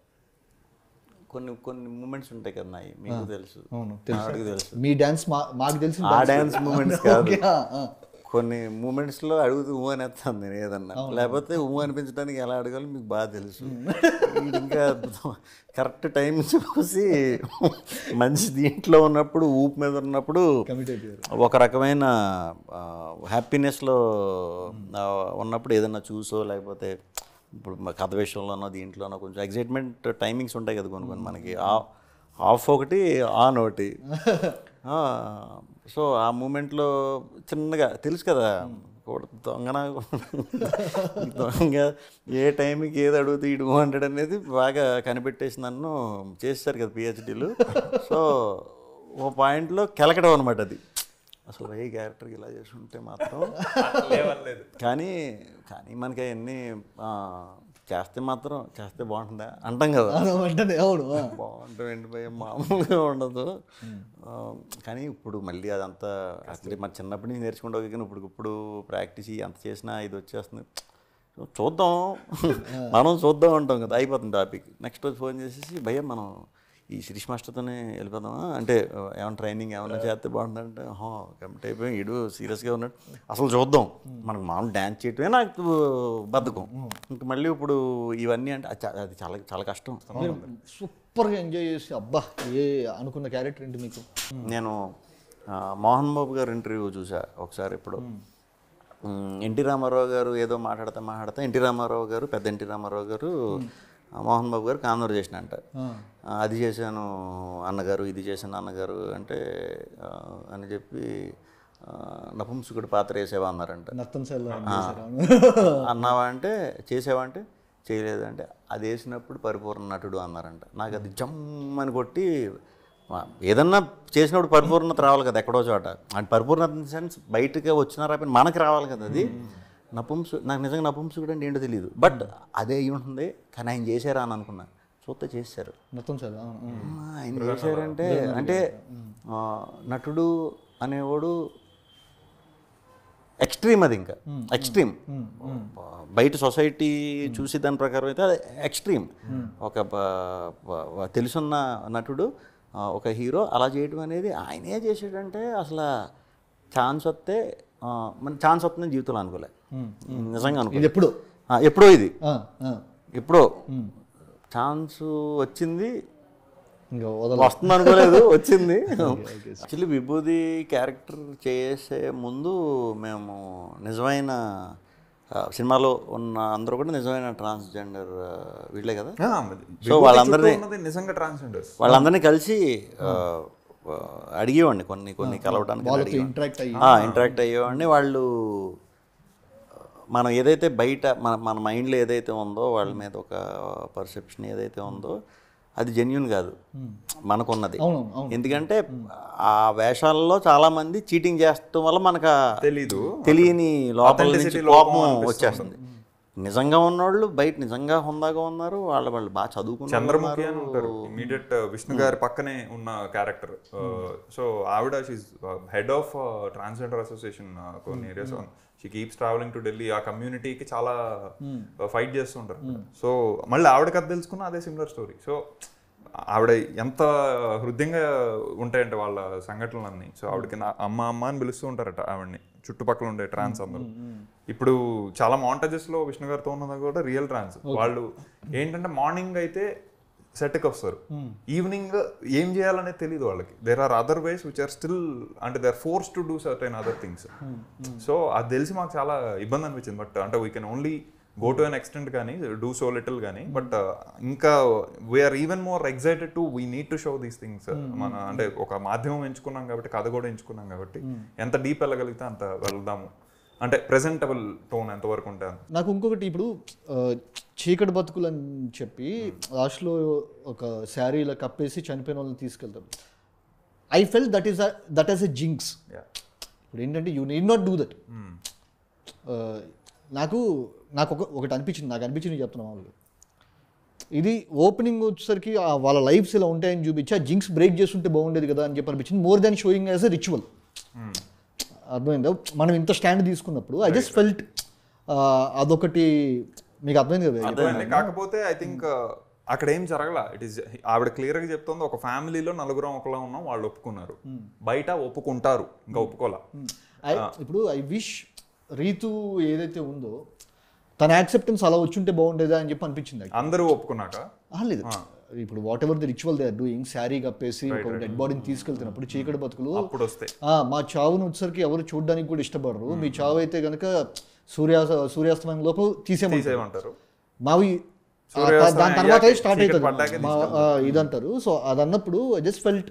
కొన్ని కొన్ని మూమెంట్స్ ఉంటాయి కదా నాయి మీకు తెలుసు అవును నాకు తెలుసు మీ డ్యాన్స్ మా మాకు తెలిసిన ఆ dance- డ్యాన్స్ మూమెంట్స్ కాదు ఓకే, ఆ, ఆ. కొన్ని మూమెంట్స్ లో అడుగుతూ ఊ అని ఎత్తాను నేను ఏదన్నా లేకపోతే ఊ అనిపించడానికి ఎలా అడగాలో మీకు బాగా తెలుసు వీడు ఇంకా కరెక్ట్ టైం చూసి మంచి దీంట్లో ఉన్నప్పుడు ఊపు మీద ఉన్నప్పుడు Commit అయిపోయారు. ఒక రకమైన హ్యాపీనెస్లో ఉన్నప్పుడు ఏదన్నా చూసో లేకపోతే ఇప్పుడు మా కథ విషయంలోనో దీంట్లోనో కొంచెం ఎగ్జైట్మెంట్ టైమింగ్స్ ఉంటాయి కదా కొన్ని కొన్ని మనకి ఆ- ఆఫ్ ఒకటి ఆన్ ఒకటి ఆ, సో ఆ మూమెంట్లో చిన్నగా తెలుసు కదా కూడా దొంగన దొంగ ఏ టైంకి ఏది అడుగుతూ ఇటు హండ్రెడ్ అనేది బాగా కనిపెట్టేసి నన్ను చేస్తారు కదా పిహెచ్డీలు సో ఓ పాయింట్లో కెలకడం అనమాట అది అసలు ఏ క్యారెక్టర్కి ఇలా చేసి ఉంటే మాత్రం కానీ కానీ మనకి అవన్నీ ఆ, చేస్తే మాత్రం చేస్తే బాగుంటుందా అంటాం కదా అవును, వెంటనే అవును ఆ. బాగుంటుంది భయ మామూలుగా ఉండదు ఆ, కానీ ఇప్పుడు మళ్ళీ అదంతా అసలు మన చిన్నప్పటి నుంచి నేర్చుకుంటా కానీ ఇప్పుడు ఇప్పుడు ప్రాక్టీస్ అంత చేసినా ఇది వచ్చేస్తుంది సో చూద్దాం మనం చూద్దాం అంటాం కదా అయిపోతుంది టాపిక్ నెక్స్ట్ రోజు ఫోన్ చేసేసి భయ్య మనం ఈ శిరీష్ మాస్టర్తోనే వెళ్ళిపోదామా అంటే ఏమైనా ట్రైనింగ్ ఏమైనా చేస్తే బాగుంటుందంటే హా కమిట్ అయిపోయి ఇడు సీరియస్గా ఉన్నాడు అసలు చూద్దాం మనకు మామూలు డ్యాన్స్ చేయటమే నాకు బద్ధకం ఇంక మళ్ళీ ఇప్పుడు ఇవన్నీ అంటే అది చా- అది చాలా చాలా కష్టం మీరు సూపర్గా ఎంజాయ్ చేసి అబ్బా ఏ అనుకున్న క్యారెక్టర్ ఏంటి మీకు నేను ఆ, మోహన్ బాబు గారు ఇంటర్వ్యూ చూసా ఒకసారి ఇప్పుడు మ్, ఎన్టీ రామారావు గారు ఏదో మాట్లాడతా మాట్లాడతా ఎన్టీ రామారావు గారు పెద్ద ఎన్టీ రామారావు గారు ఆ, మోహన్ బాబు గారు కాన్వర్జేషన్ అంట ఆ, అది చేశాను అన్నగారు ఇది చేశాను అన్నగారు అంటే ఆ, అని చెప్పి ఆ, నపుంసకుడు పాత్ర వేసేవా అన్నారంట నర్తన్ సెల్ అన్నావా అంటే చేసావా అంటే చేయలేదంటే అది వేసినప్పుడు పరిపూర్ణ నటుడు అన్నారంట నాకు అది జమ్మని కొట్టి ఆ, ఏదన్నా చేసినప్పుడు పరిపూర్ణత రావాలి కదా ఎక్కడో చోట అంటే పరిపూర్ణత ఇన్ సెన్స్ బయటకి వచ్చినా రాకపోయినా మనకి రావాలి కదా అది నపుంసు నాకు నిజంగా నపుంసకుడు అంటే ఏంటో తెలియదు బట్ అదే అయి ఉంటుంది కానీ ఆయన చేశారా అని అనుకున్నా చూస్తే చేశారు నర్తన్ సెల్ అవును అవును. ఆ, ఆయన చేశారంటే అంటే ఆ, నటుడు అనేవాడు ఎక్స్ట్రీమ్ అది ఇంకా ఎక్స్ట్రీమ్ బయట సొసైటీ చూసి దాని ప్రకారం అయితే అది ఎక్స్ట్రీమ్ ఒక బ- బ- బ- తెలుసున్న నటుడు ఆ, ఒక హీరో అలా చేయడం అనేది ఆయనే చేసాడంటే అసలు ఛాన్స్ వస్తే ఆ, మన ఛాన్స్ వస్తుందని జీవితంలో అనుకోలే నిజంగా అనుకో ఇది ఎప్పుడు ఎప్పుడో ఇది ఆ, ఆ. ఎప్పుడో ఛాన్స్ వచ్చింది ఇంకా వదల వస్తుంది అనుకోలేదు వచ్చింది యాక్చువల్లీ విభూది క్యారెక్టర్ చేసే ముందు మేము నిజమైన ఆ, సినిమాలో ఉన్న అందరూ కూడా నిజమైన ట్రాన్స్జెండర్ వీళ్ళే కదా ఆ, సో వాళ్ళందరినీ ఉన్నది నిజంగా ట్రాన్స్జెండర్స్ వాళ్ళందరినీ కలిసి ఆ, ఆ, అడిగేవాడిని కొన్ని కొన్ని కలవడానికి వాళ్ళతో ఇంటరాక్ట్ అయ్యి ఇంటరాక్ట్ అయ్యేవాడిని వాళ్ళు మనం ఏదైతే బయట మన మన మైండ్లో ఏదైతే ఉందో వాళ్ళ మీద ఒక పర్సెప్షన్ ఏదైతే ఉందో అది జెన్యున్ కాదు మనకున్నది అవును అవును ఎందుకంటే ఆ వేషాల్లో చాలా మంది చీటింగ్ చేస్తడం వల్ల మనకు ఆ తెలీదు తెలియని లోపల నుంచి Authenticity లోపం కోపం అనిపిస్తుంది. వచ్చేస్తుంది నిజంగా ఉన్నోళ్ళు బయట నిజంగా హుందాగా ఉన్నారు వాళ్ళు వాళ్ళు బాగా చదువుకున్నారు చంద్రముఖి అని ఉంటారు ఇమీడియట్ విష్ణు గారి పక్కనే ఉన్న క్యారెక్టర్ సో ఆవిడ she's head of transgender association కొన్ని areas she keeps travelling to Delhi ఆ కమ్యూనిటీకి చాలా ఫైట్ చేస్తుంటారు సో మళ్ళీ ఆవిడకి అది తెలుసుకున్న అదే సిమిలర్ స్టోరీ సో ఆవిడ ఎంత హృదయంగా ఉంటాయంటే వాళ్ళ సంఘటనలన్నీ సో ఆవిడకి నా అమ్మ అమ్మ అని పిలుస్తూ ఉంటారట ఆవిడని చుట్టుపక్కల ఉండే ట్రాన్స్ అందరూ ఇప్పుడు చాలా montages లో విష్ణు గారితో ఉన్నది కూడా రియల్ ట్రాన్స్ వాళ్ళు ఏంటంటే మార్నింగ్ అయితే సెట్కి వస్తారు ఈవినింగ్ ఏం చేయాలనేది తెలియదు వాళ్ళకి there are other ways which are still అంటే they are forced to do certain other things so అది తెలిసి మాకు చాలా ఇబ్బంది అనిపించింది బట్ అంటే we can only go to an extent కానీ డూ సో లిటిల్ కానీ బట్ ఇంకా we're even more excited to we need to show these things మన అంటే ఒక మాధ్యమం ఎంచుకున్నాం కాబట్టి కథ కూడా ఎంచుకున్నాం కాబట్టి ఎంత డీప్ వెళ్ళగలిగితే అంత వెళ్దాము అంటే ప్రెజెంటబుల్ టోన్ ఎంతవరకు ఉంటే అంత నాకు ఇంకొకటి ఇప్పుడు ఆ, చీకటి బతుకులు అని చెప్పి లాస్ట్లో ఒక శారీ ఇలా కప్పేసి చనిపోయిన వాళ్ళని తీసుకెళ్తారు I felt that is that is a jinx Yeah. ఇప్పుడు ఏంటంటే you need not do that నాకు నాకు ఒక ఒకటి అనిపించింది నాకు అనిపించింది చెప్తున్నా మామూలుగా ఇది ఓపెనింగ్ వచ్చేసరికి ఆ వాళ్ళ లైఫ్స్ ఇలా ఉంటాయని చూపించి ఆ జింక్స్ బ్రేక్ చేస్తుంటే బాగుండేది కదా అని చెప్పి అనిపించింది more than showing as a ritual అర్థమైందా మనం ఇంత స్టాండ్ తీసుకున్నప్పుడు ఐ జస్ట్ ఫెల్ట్ అదొకటి మీకు అర్థమైంది కదా అర్థమైంది కాకపోతే ఐ థింక్ అక్కడ ఏం జరగల ఇట్ ఈస్ ఆవిడ క్లియర్ గా చెప్తుంది ఒక ఫ్యామిలీలో నలుగురం ఒకలా ఉన్నాం వాళ్ళు ఒప్పుకున్నారు బయట ఒప్పుకుంటారు ఇంకా ఒప్పుకోలా I- ఇప్పుడు ఐ విష్ రీతు ఏదైతే ఉందో తన యాక్సెప్టెన్స్ అలా వచ్చుంటే బాగుండేదా అని చెప్పి అనిపించింది నాకు. అందరూ ఒప్పుకున్నాక ఆ, లేదు ఇప్పుడు whatever the ritual they are doing sari కప్పేసి ఒక డెడ్ బాడీని తీసుకెళ్తున్నప్పుడు చీకటి బతుకులు అప్పుడు వస్తే ఆ, మా చావును వచ్చేసరికి ఎవరు చూడడానికి కూడా ఇష్టపడరు మీ చావు అయితే కనుక సూర్యాస సూర్యాస్తమయం లోపు తీసేయమంటారు తీసేయమంటారు మావి ఆ, సూర్యాస్తమయం దాని తర్వాత అయ్యాకే స్టార్ట్ చీకటి అవుతుంది పడ్డాకే మా ఆ, ఇదంటారు సో అది అన్నప్పుడు జస్ట్ ఫెల్ట్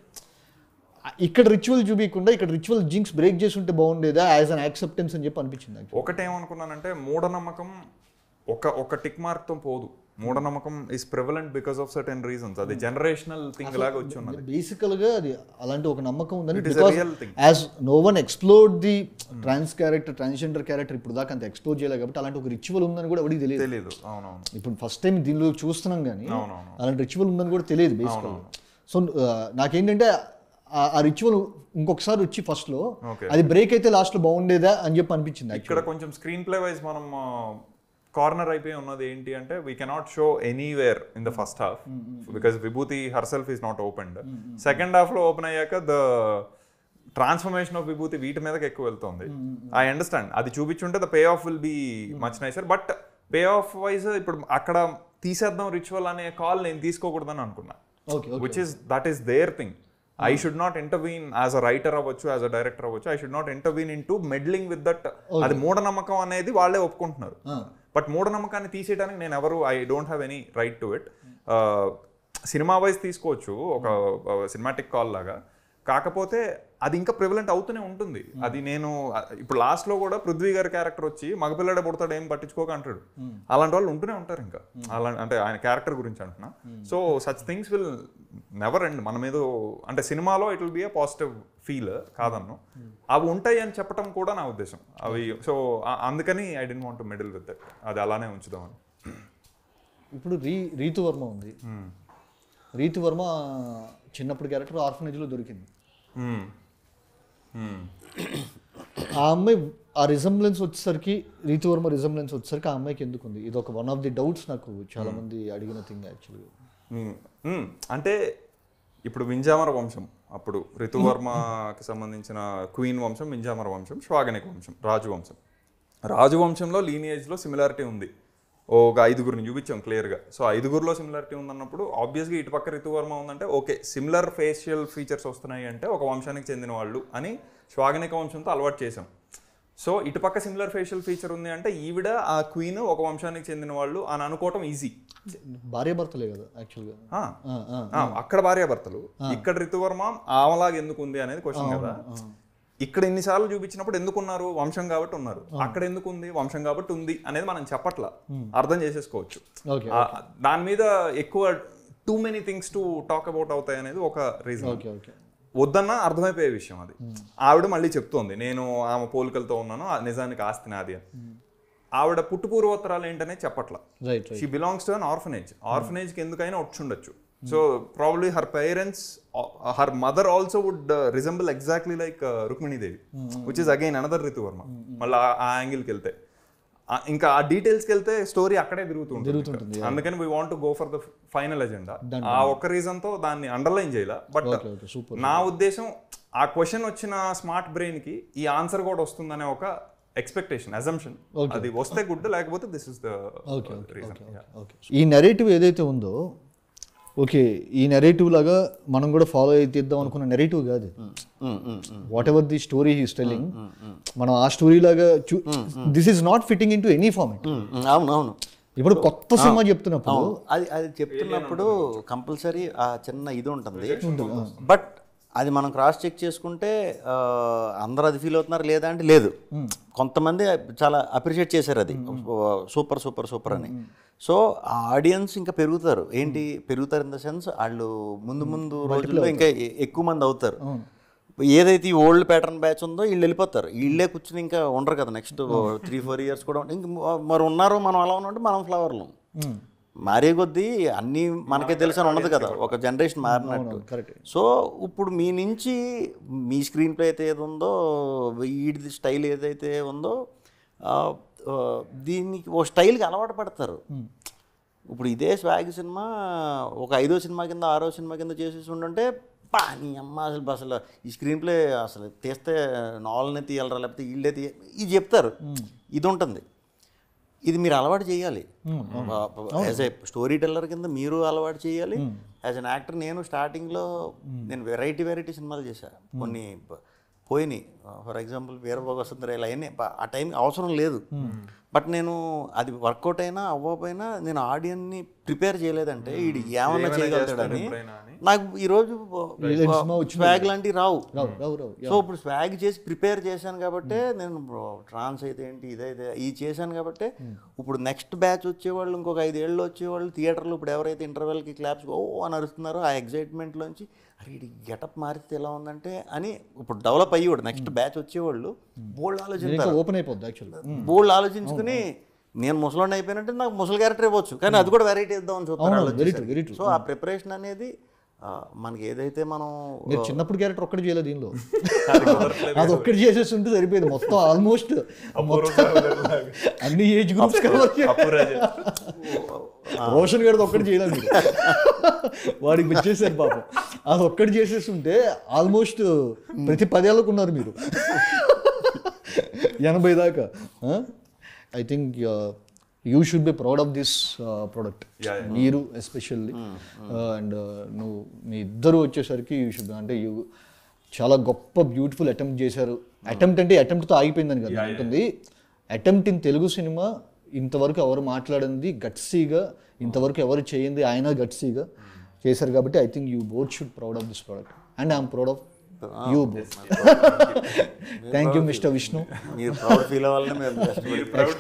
ఇక్కడ రిచువల్ చూపించకుండా ఇక్కడ రిచువల్ జింక్స్ బ్రేక్ చేసి ఉంటే బాగుండేదా యాజ్ అన్ యాక్సెప్టెన్స్ అని చెప్పి అనిపించింది నాకు ఒకటేమనుకున్నానంటే మూఢనమ్మకం ఒక ఒక టిక్ మార్క్ తో పోదు మూఢనమ్మకం is prevalent because of certain reasons అది జనరేషనల్ థింగ్ లాగా వచ్చి ఉన్నది బేసికల్ గా అది అలాంటి ఒక నమ్మకం ఉందని It is a because real thing. As no one explore the trans character transgender character ఇప్పుడు దాకా అంత ఎక్స్ప్లోర్ చేయలేదు కాబట్టి అలాంటి ఒక రిచువల్ ఉందని కూడా ఎవరికి తెలియదు తెలియదు అవునవును ఇప్పుడు ఫస్ట్ టైం దీనిలో చూస్తున్నాం కానీ అవునవును. అలాంటి రిచువల్ ఉందని కూడా తెలియదు బేసికల్ సో నాకేంటంటే ఆ- ఆ రిచువల్ ఇంకొకసారి వచ్చి ఫస్ట్ లో Okay. అది బ్రేక్ అయితే లాస్ట్ లో బాగుండేదా అని చెప్పి అనిపించింది ఇక్కడ కొంచెం స్క్రీన్ ప్లే వైజ్ మనం కార్నర్ అయిపోయి ఉన్నది ఏంటి అంటే we cannot show anywhere in the first half because Vibhuti herself is not opened second half లో ఓపెన్ అయ్యాక ద ట్రాన్స్ఫర్మేషన్ ఆఫ్ విభూతి వీటి మీదకి ఎక్కువ వెళ్తుంది ఐ అండర్స్టాండ్ అది చూపించుంటే the payoff will be much nicer but payoff wise ఇప్పుడు అక్కడ తీసేద్దాం రిచువల్ అనే కాల్ నేను తీసుకోకూడదని అనుకున్నా okay which is that is there thing I should not intervene as a writer అవ్వచ్చు యాజ్ అ డైరెక్టర్ అవ్వచ్చు I should not intervene into meddling with that అది మూఢనమ్మకం అనేది వాళ్ళే ఒప్పుకుంటున్నారు బట్ మూఢనమ్మకాన్ని తీసేయడానికి నేను ఎవరు I don't have any right to it cinema wise తీసుకోవచ్చు ఒక సినిమాటిక్ కాల్ లాగా కాకపోతే అది ఇంకా ప్రివలెంట్ అవుతూనే ఉంటుంది అది నేను అ- ఇప్పుడు లాస్ట్ లో కూడా పృథ్వీ గారి క్యారెక్టర్ వచ్చి మగపిల్లడే పుడతాడు ఏం పట్టించుకోక అంటాడు అలాంటి వాళ్ళు ఉంటూనే ఉంటారు ఇంకా అలా అంటే ఆయన క్యారెక్టర్ గురించి అంటున్నా so such things will never end మన మీద అంటే సినిమాలో it will be a positive feel కాదన్ను అవి ఉంటాయి అని చెప్పడం కూడా నా ఉద్దేశం అవి సో అందుకని I don't want meddle with that అది అలానే ఉంచుదామని ఇప్పుడు రీ రీతు వర్మ ఉంది రీతు వర్మ చిన్నప్పుడు క్యారెక్టర్ ఆర్ఫనేజ్లో దొరికింది Hmm. Hmm. ఆ అమ్మాయి ఆ రిజంబ్లెన్స్ వచ్చేసరికి రీతు వర్మ రిజంబ్లెన్స్ వచ్చేసరికి ఆ అమ్మాయికి ఎందుకు ఉంది ఇది ఒక వన్ ఆఫ్ ది డౌట్స్ నాకు చాలా మంది అడిగిన థింగ్ యాక్చువల్గా మ్మ్. మ్మ్. అంటే ఇప్పుడు వింజామర వంశం అప్పుడు ఋతువర్మకి సంబంధించిన క్వీన్ వంశం మింజామర వంశం శ్వాగనిక వంశం రాజు వంశం రాజు వంశంలో లీనియేజ్లో సిమిలారిటీ ఉంది ఓ ఒక ఐదుగురిని చూపించాం క్లియర్గా సో ఐదుగురిలో సిమిలారిటీ ఉందన్నప్పుడు ఆబ్వియస్గా ఇటు పక్క ఋతువర్మ ఉందంటే ఓకే సిమిలర్ ఫేషియల్ ఫీచర్స్ వస్తున్నాయి అంటే ఒక వంశానికి చెందిన వాళ్ళు అని శ్వాగనిక వంశంతో అలవాటు చేసాం సో ఇటుపక్క సిమిలర్ ఫేషియల్ ఫీచర్ ఉంది అంటే ఈవిడ ఆ క్వీన్ ఒక వంశానికి చెందిన వాళ్ళు అని అనుకోవటం ఈజీ భార్య భర్తలే కదా యాక్చువల్గా అక్కడ భార్యాభర్తలు ఇక్కడ ఋతువర్మ ఆమలాగా ఎందుకు ఉంది అనేది క్వశ్చన్ కదా ఇక్కడ ఎన్నిసార్లు చూపించినప్పుడు ఎందుకున్నారు వంశం కాబట్టి ఉన్నారు అక్కడ ఎందుకు ఉంది వంశం కాబట్టి ఉంది అనేది మనం చెప్పట్లా అర్థం చేసేసుకోవచ్చు ఓకే ఆ, దాని మీద ఎక్కువ too many things to talk about అవుతాయి అనేది ఒక రీజన్ ఓకే ఓకే వద్దన్నా అర్థమైపోయే విషయం అది ఆవిడ మళ్ళీ చెప్తోంది నేను ఆమె పోలికలతో ఉన్నాను ఆ నిజానికి ఆస్తి నాది అని ఆవిడ పుట్టు పూర్వోత్తరాలు ఏంటనే చెప్పట్లా right right she belongs to an orphanage ఆర్ఫనేజ్కి ఎందుకైనా వచ్చుండొచ్చు so probably her parents her mother also would resemble exactly like Rukmini Devi which is again another Ritu Varma మళ్ళీ ఆ యాంగిల్కి వెళ్తే ఆ, ఇంకా ఆ డీటెయిల్స్కి వెళ్తే స్టోరీ అక్కడే తిరుగుతుంది తిరుగుతుంటుంది, అందుకని we want go for the final agenda ఆ ఒక్క రీజన్తో దాన్ని అండర్లైన్ చేయాల బట్ ఓకే ఓకే సూపర్ నా ఉద్దేశం ఆ క్వశ్చన్ వచ్చిన స్మార్ట్ బ్రెయిన్ కి ఈ ఆన్సర్ కూడా వస్తుందనే ఒక ఎక్స్పెక్టేషన్ అజంప్షన్ అది వస్తే గుడ్ లేకపోతే this is the okay reason okay ఈ నెరేటివ్ ఏదైతే ఉందో ఓకే ఈ నెరేటివ్ లాగా మనం కూడా ఫాలో అయితే ఇద్దాం అనుకున్న నెరేటివ్ కాదు whatever the story he's telling మనం ఆ స్టోరీ లాగా this is not fitting into any format అవును అవును ఇప్పుడు కొత్త సినిమా చెప్తున్నప్పుడు అది అది చెప్తున్నప్పుడు కంపల్సరీ ఆ చిన్న ఇది ఉంటుంది బట్ అది మనం క్రాస్ చెక్ చేసుకుంటే ఆ, అందరూ అది ఫీల్ అవుతున్నారు లేదా అంటే లేదు కొంతమంది చాలా అప్రిషియేట్ చేశారు అది సూపర్ సూపర్ సూపర్ అని సో ఆ ఆడియన్స్ ఇంకా పెరుగుతారు ఏంటి పెరుగుతారు ఇన్ ద సెన్స్ వాళ్ళు ముందు ముందు రోజుల్లో ఇంకా ఎ- ఎక్కువ మంది అవుతారు ఏదైతే ఈ ఓల్డ్ ప్యాటర్న్ బ్యాచ్ ఉందో వీళ్ళు వెళ్ళిపోతారు వీళ్ళే కూర్చుని ఇంకా ఉండరు కదా నెక్స్ట్ త్రీ ఫోర్ ఇయర్స్ కూడా ఇంక మరి ఉన్నారు మనం అలా ఉన్నట్టు మనం ఫ్లవర్లు మారే కొద్దీ అన్నీ మనకే తెలుసు అని ఉండదు కదా ఒక జనరేషన్ మారినట్టు కరెక్ట్ సో ఇప్పుడు మీ నుంచి మీ స్క్రీన్ ప్లే అయితే ఏది ఉందో వీడిది స్టైల్ ఏదైతే ఉందో ఆ, ఆ, దీనికి ఓ స్టైల్కి అలవాటు పడతారు ఇప్పుడు ఇదే స్వాగ్ సినిమా ఒక ఐదో సినిమా కింద ఆరో సినిమా కింద చేసేసి ఉండుంటే పా నీ అమ్మ అసలు అసలు ఈ స్క్రీన్ ప్లే అసలు తీస్తే నావల్నే తీయాలరా లేకపోతే వీళ్ళే తీయ ఇది చెప్తారు ఇది ఉంటుంది ఇది మీరు అలవాటు చేయాలి యాజ్ ఏ స్టోరీ టెల్లర్ కింద మీరు అలవాటు చేయాలి యాజ్ అన్ యాక్టర్ నేను స్టార్టింగ్లో నేను వెరైటీ వెరైటీ సినిమాలు చేశాను కొన్ని ప- పోయినాయి ఫర్ ఎగ్జాంపుల్ వీరభోగ వసుంధర అవన్నీ ప- ఆ టైం అవసరం లేదు బట్ నేను అది వర్కౌట్ అయినా అవ్వకపోయినా నేను ఆడియన్ని ప్రిపేర్ చేయలేదంటే వీడు ఏమన్నా చేయగలుగుతాడని ఎప్పుడైనా అని. నాకు ఈరోజు సినిమా వచ్చింది. స్వాగ్ లాంటివి రావు రావు రావు రావు సో ఇప్పుడు స్వాగ్ చేసి ప్రిపేర్ చేశాను కాబట్టి నేను ట్రాన్స్ అయితే ఏంటి ఇదైతే ఇది చేశాను కాబట్టి ఇప్పుడు నెక్స్ట్ బ్యాచ్ వచ్చేవాళ్ళు ఇంకొక ఐదేళ్ళు వచ్చేవాళ్ళు థియేటర్లో ఇప్పుడు ఎవరైతే ఇంటర్వెల్కి క్లాప్స్ ఓ అని అరుస్తున్నారో ఆ ఎగ్జైట్మెంట్లోంచి అరే ఇది గెటప్ మారితే ఎలా ఉందంటే అని ఇప్పుడు డెవలప్ అయ్యేవాడు నెక్స్ట్ బ్యాచ్ వచ్చేవాళ్ళు బోల్డ్ ఇంకా ఆలోచించారు ఓపెన్ అయిపోద్ది యాక్చువల్గా బోల్డ్ ఆలోచించుకుని నేను ముసలోని అయిపోయినట్టు నాకు ముసలి క్యారెక్టర్ ఇవ్వచ్చు కానీ అది కూడా వెరైటీ ఇద్దామని చూస్తాను అవును, very true, very true. So ఆ ప్రిపరేషన్ అనేది ఆ, మనకి ఏదైతే మనం మీరు చిన్నప్పుడు క్యారెక్టర్ ఒక్కటి చేయలేదు దీనిలో అది ఒక్కటి చేసేసి ఉంటే సరిపోయింది మొత్తం ఆల్మోస్ట్ అన్ని ఏజ్ గ్రూప్స్ రోషన్ గారిది ఒక్కటి చేయలేదు మీరు వాడికి వచ్చేసారు పాపం అది ఒక్కటి చేసేసి ఉంటే ఆల్మోస్ట్ ప్రతి పదేళ్ళకు ఉన్నారు మీరు ఎనభై దాకా I think you should be proud of this product మీరు ఎస్పెషల్లీ అండ్ నువ్వు మీ ఇద్దరు వచ్చేసరికి యూ షుడ్ అంటే యూ చాలా గొప్ప బ్యూటిఫుల్ అటెంప్ట్ చేశారు అటెంప్ట్ అంటే అటెంప్ట్తో ఆగిపోయిందని కదా ఉంటుంది అటెంప్ట్ ఇన్ తెలుగు సినిమా ఇంతవరకు ఎవరు మాట్లాడింది గట్సీగా ఇంతవరకు ఎవరు చేయింది ఆయన గట్సీగా చేశారు కాబట్టి I think you both should proud of this product and I'm proud of you both thank you mister Vishnu మీరు ప్రౌడ్ ఫీల్ అవ్వాలని మేము కష్టపడి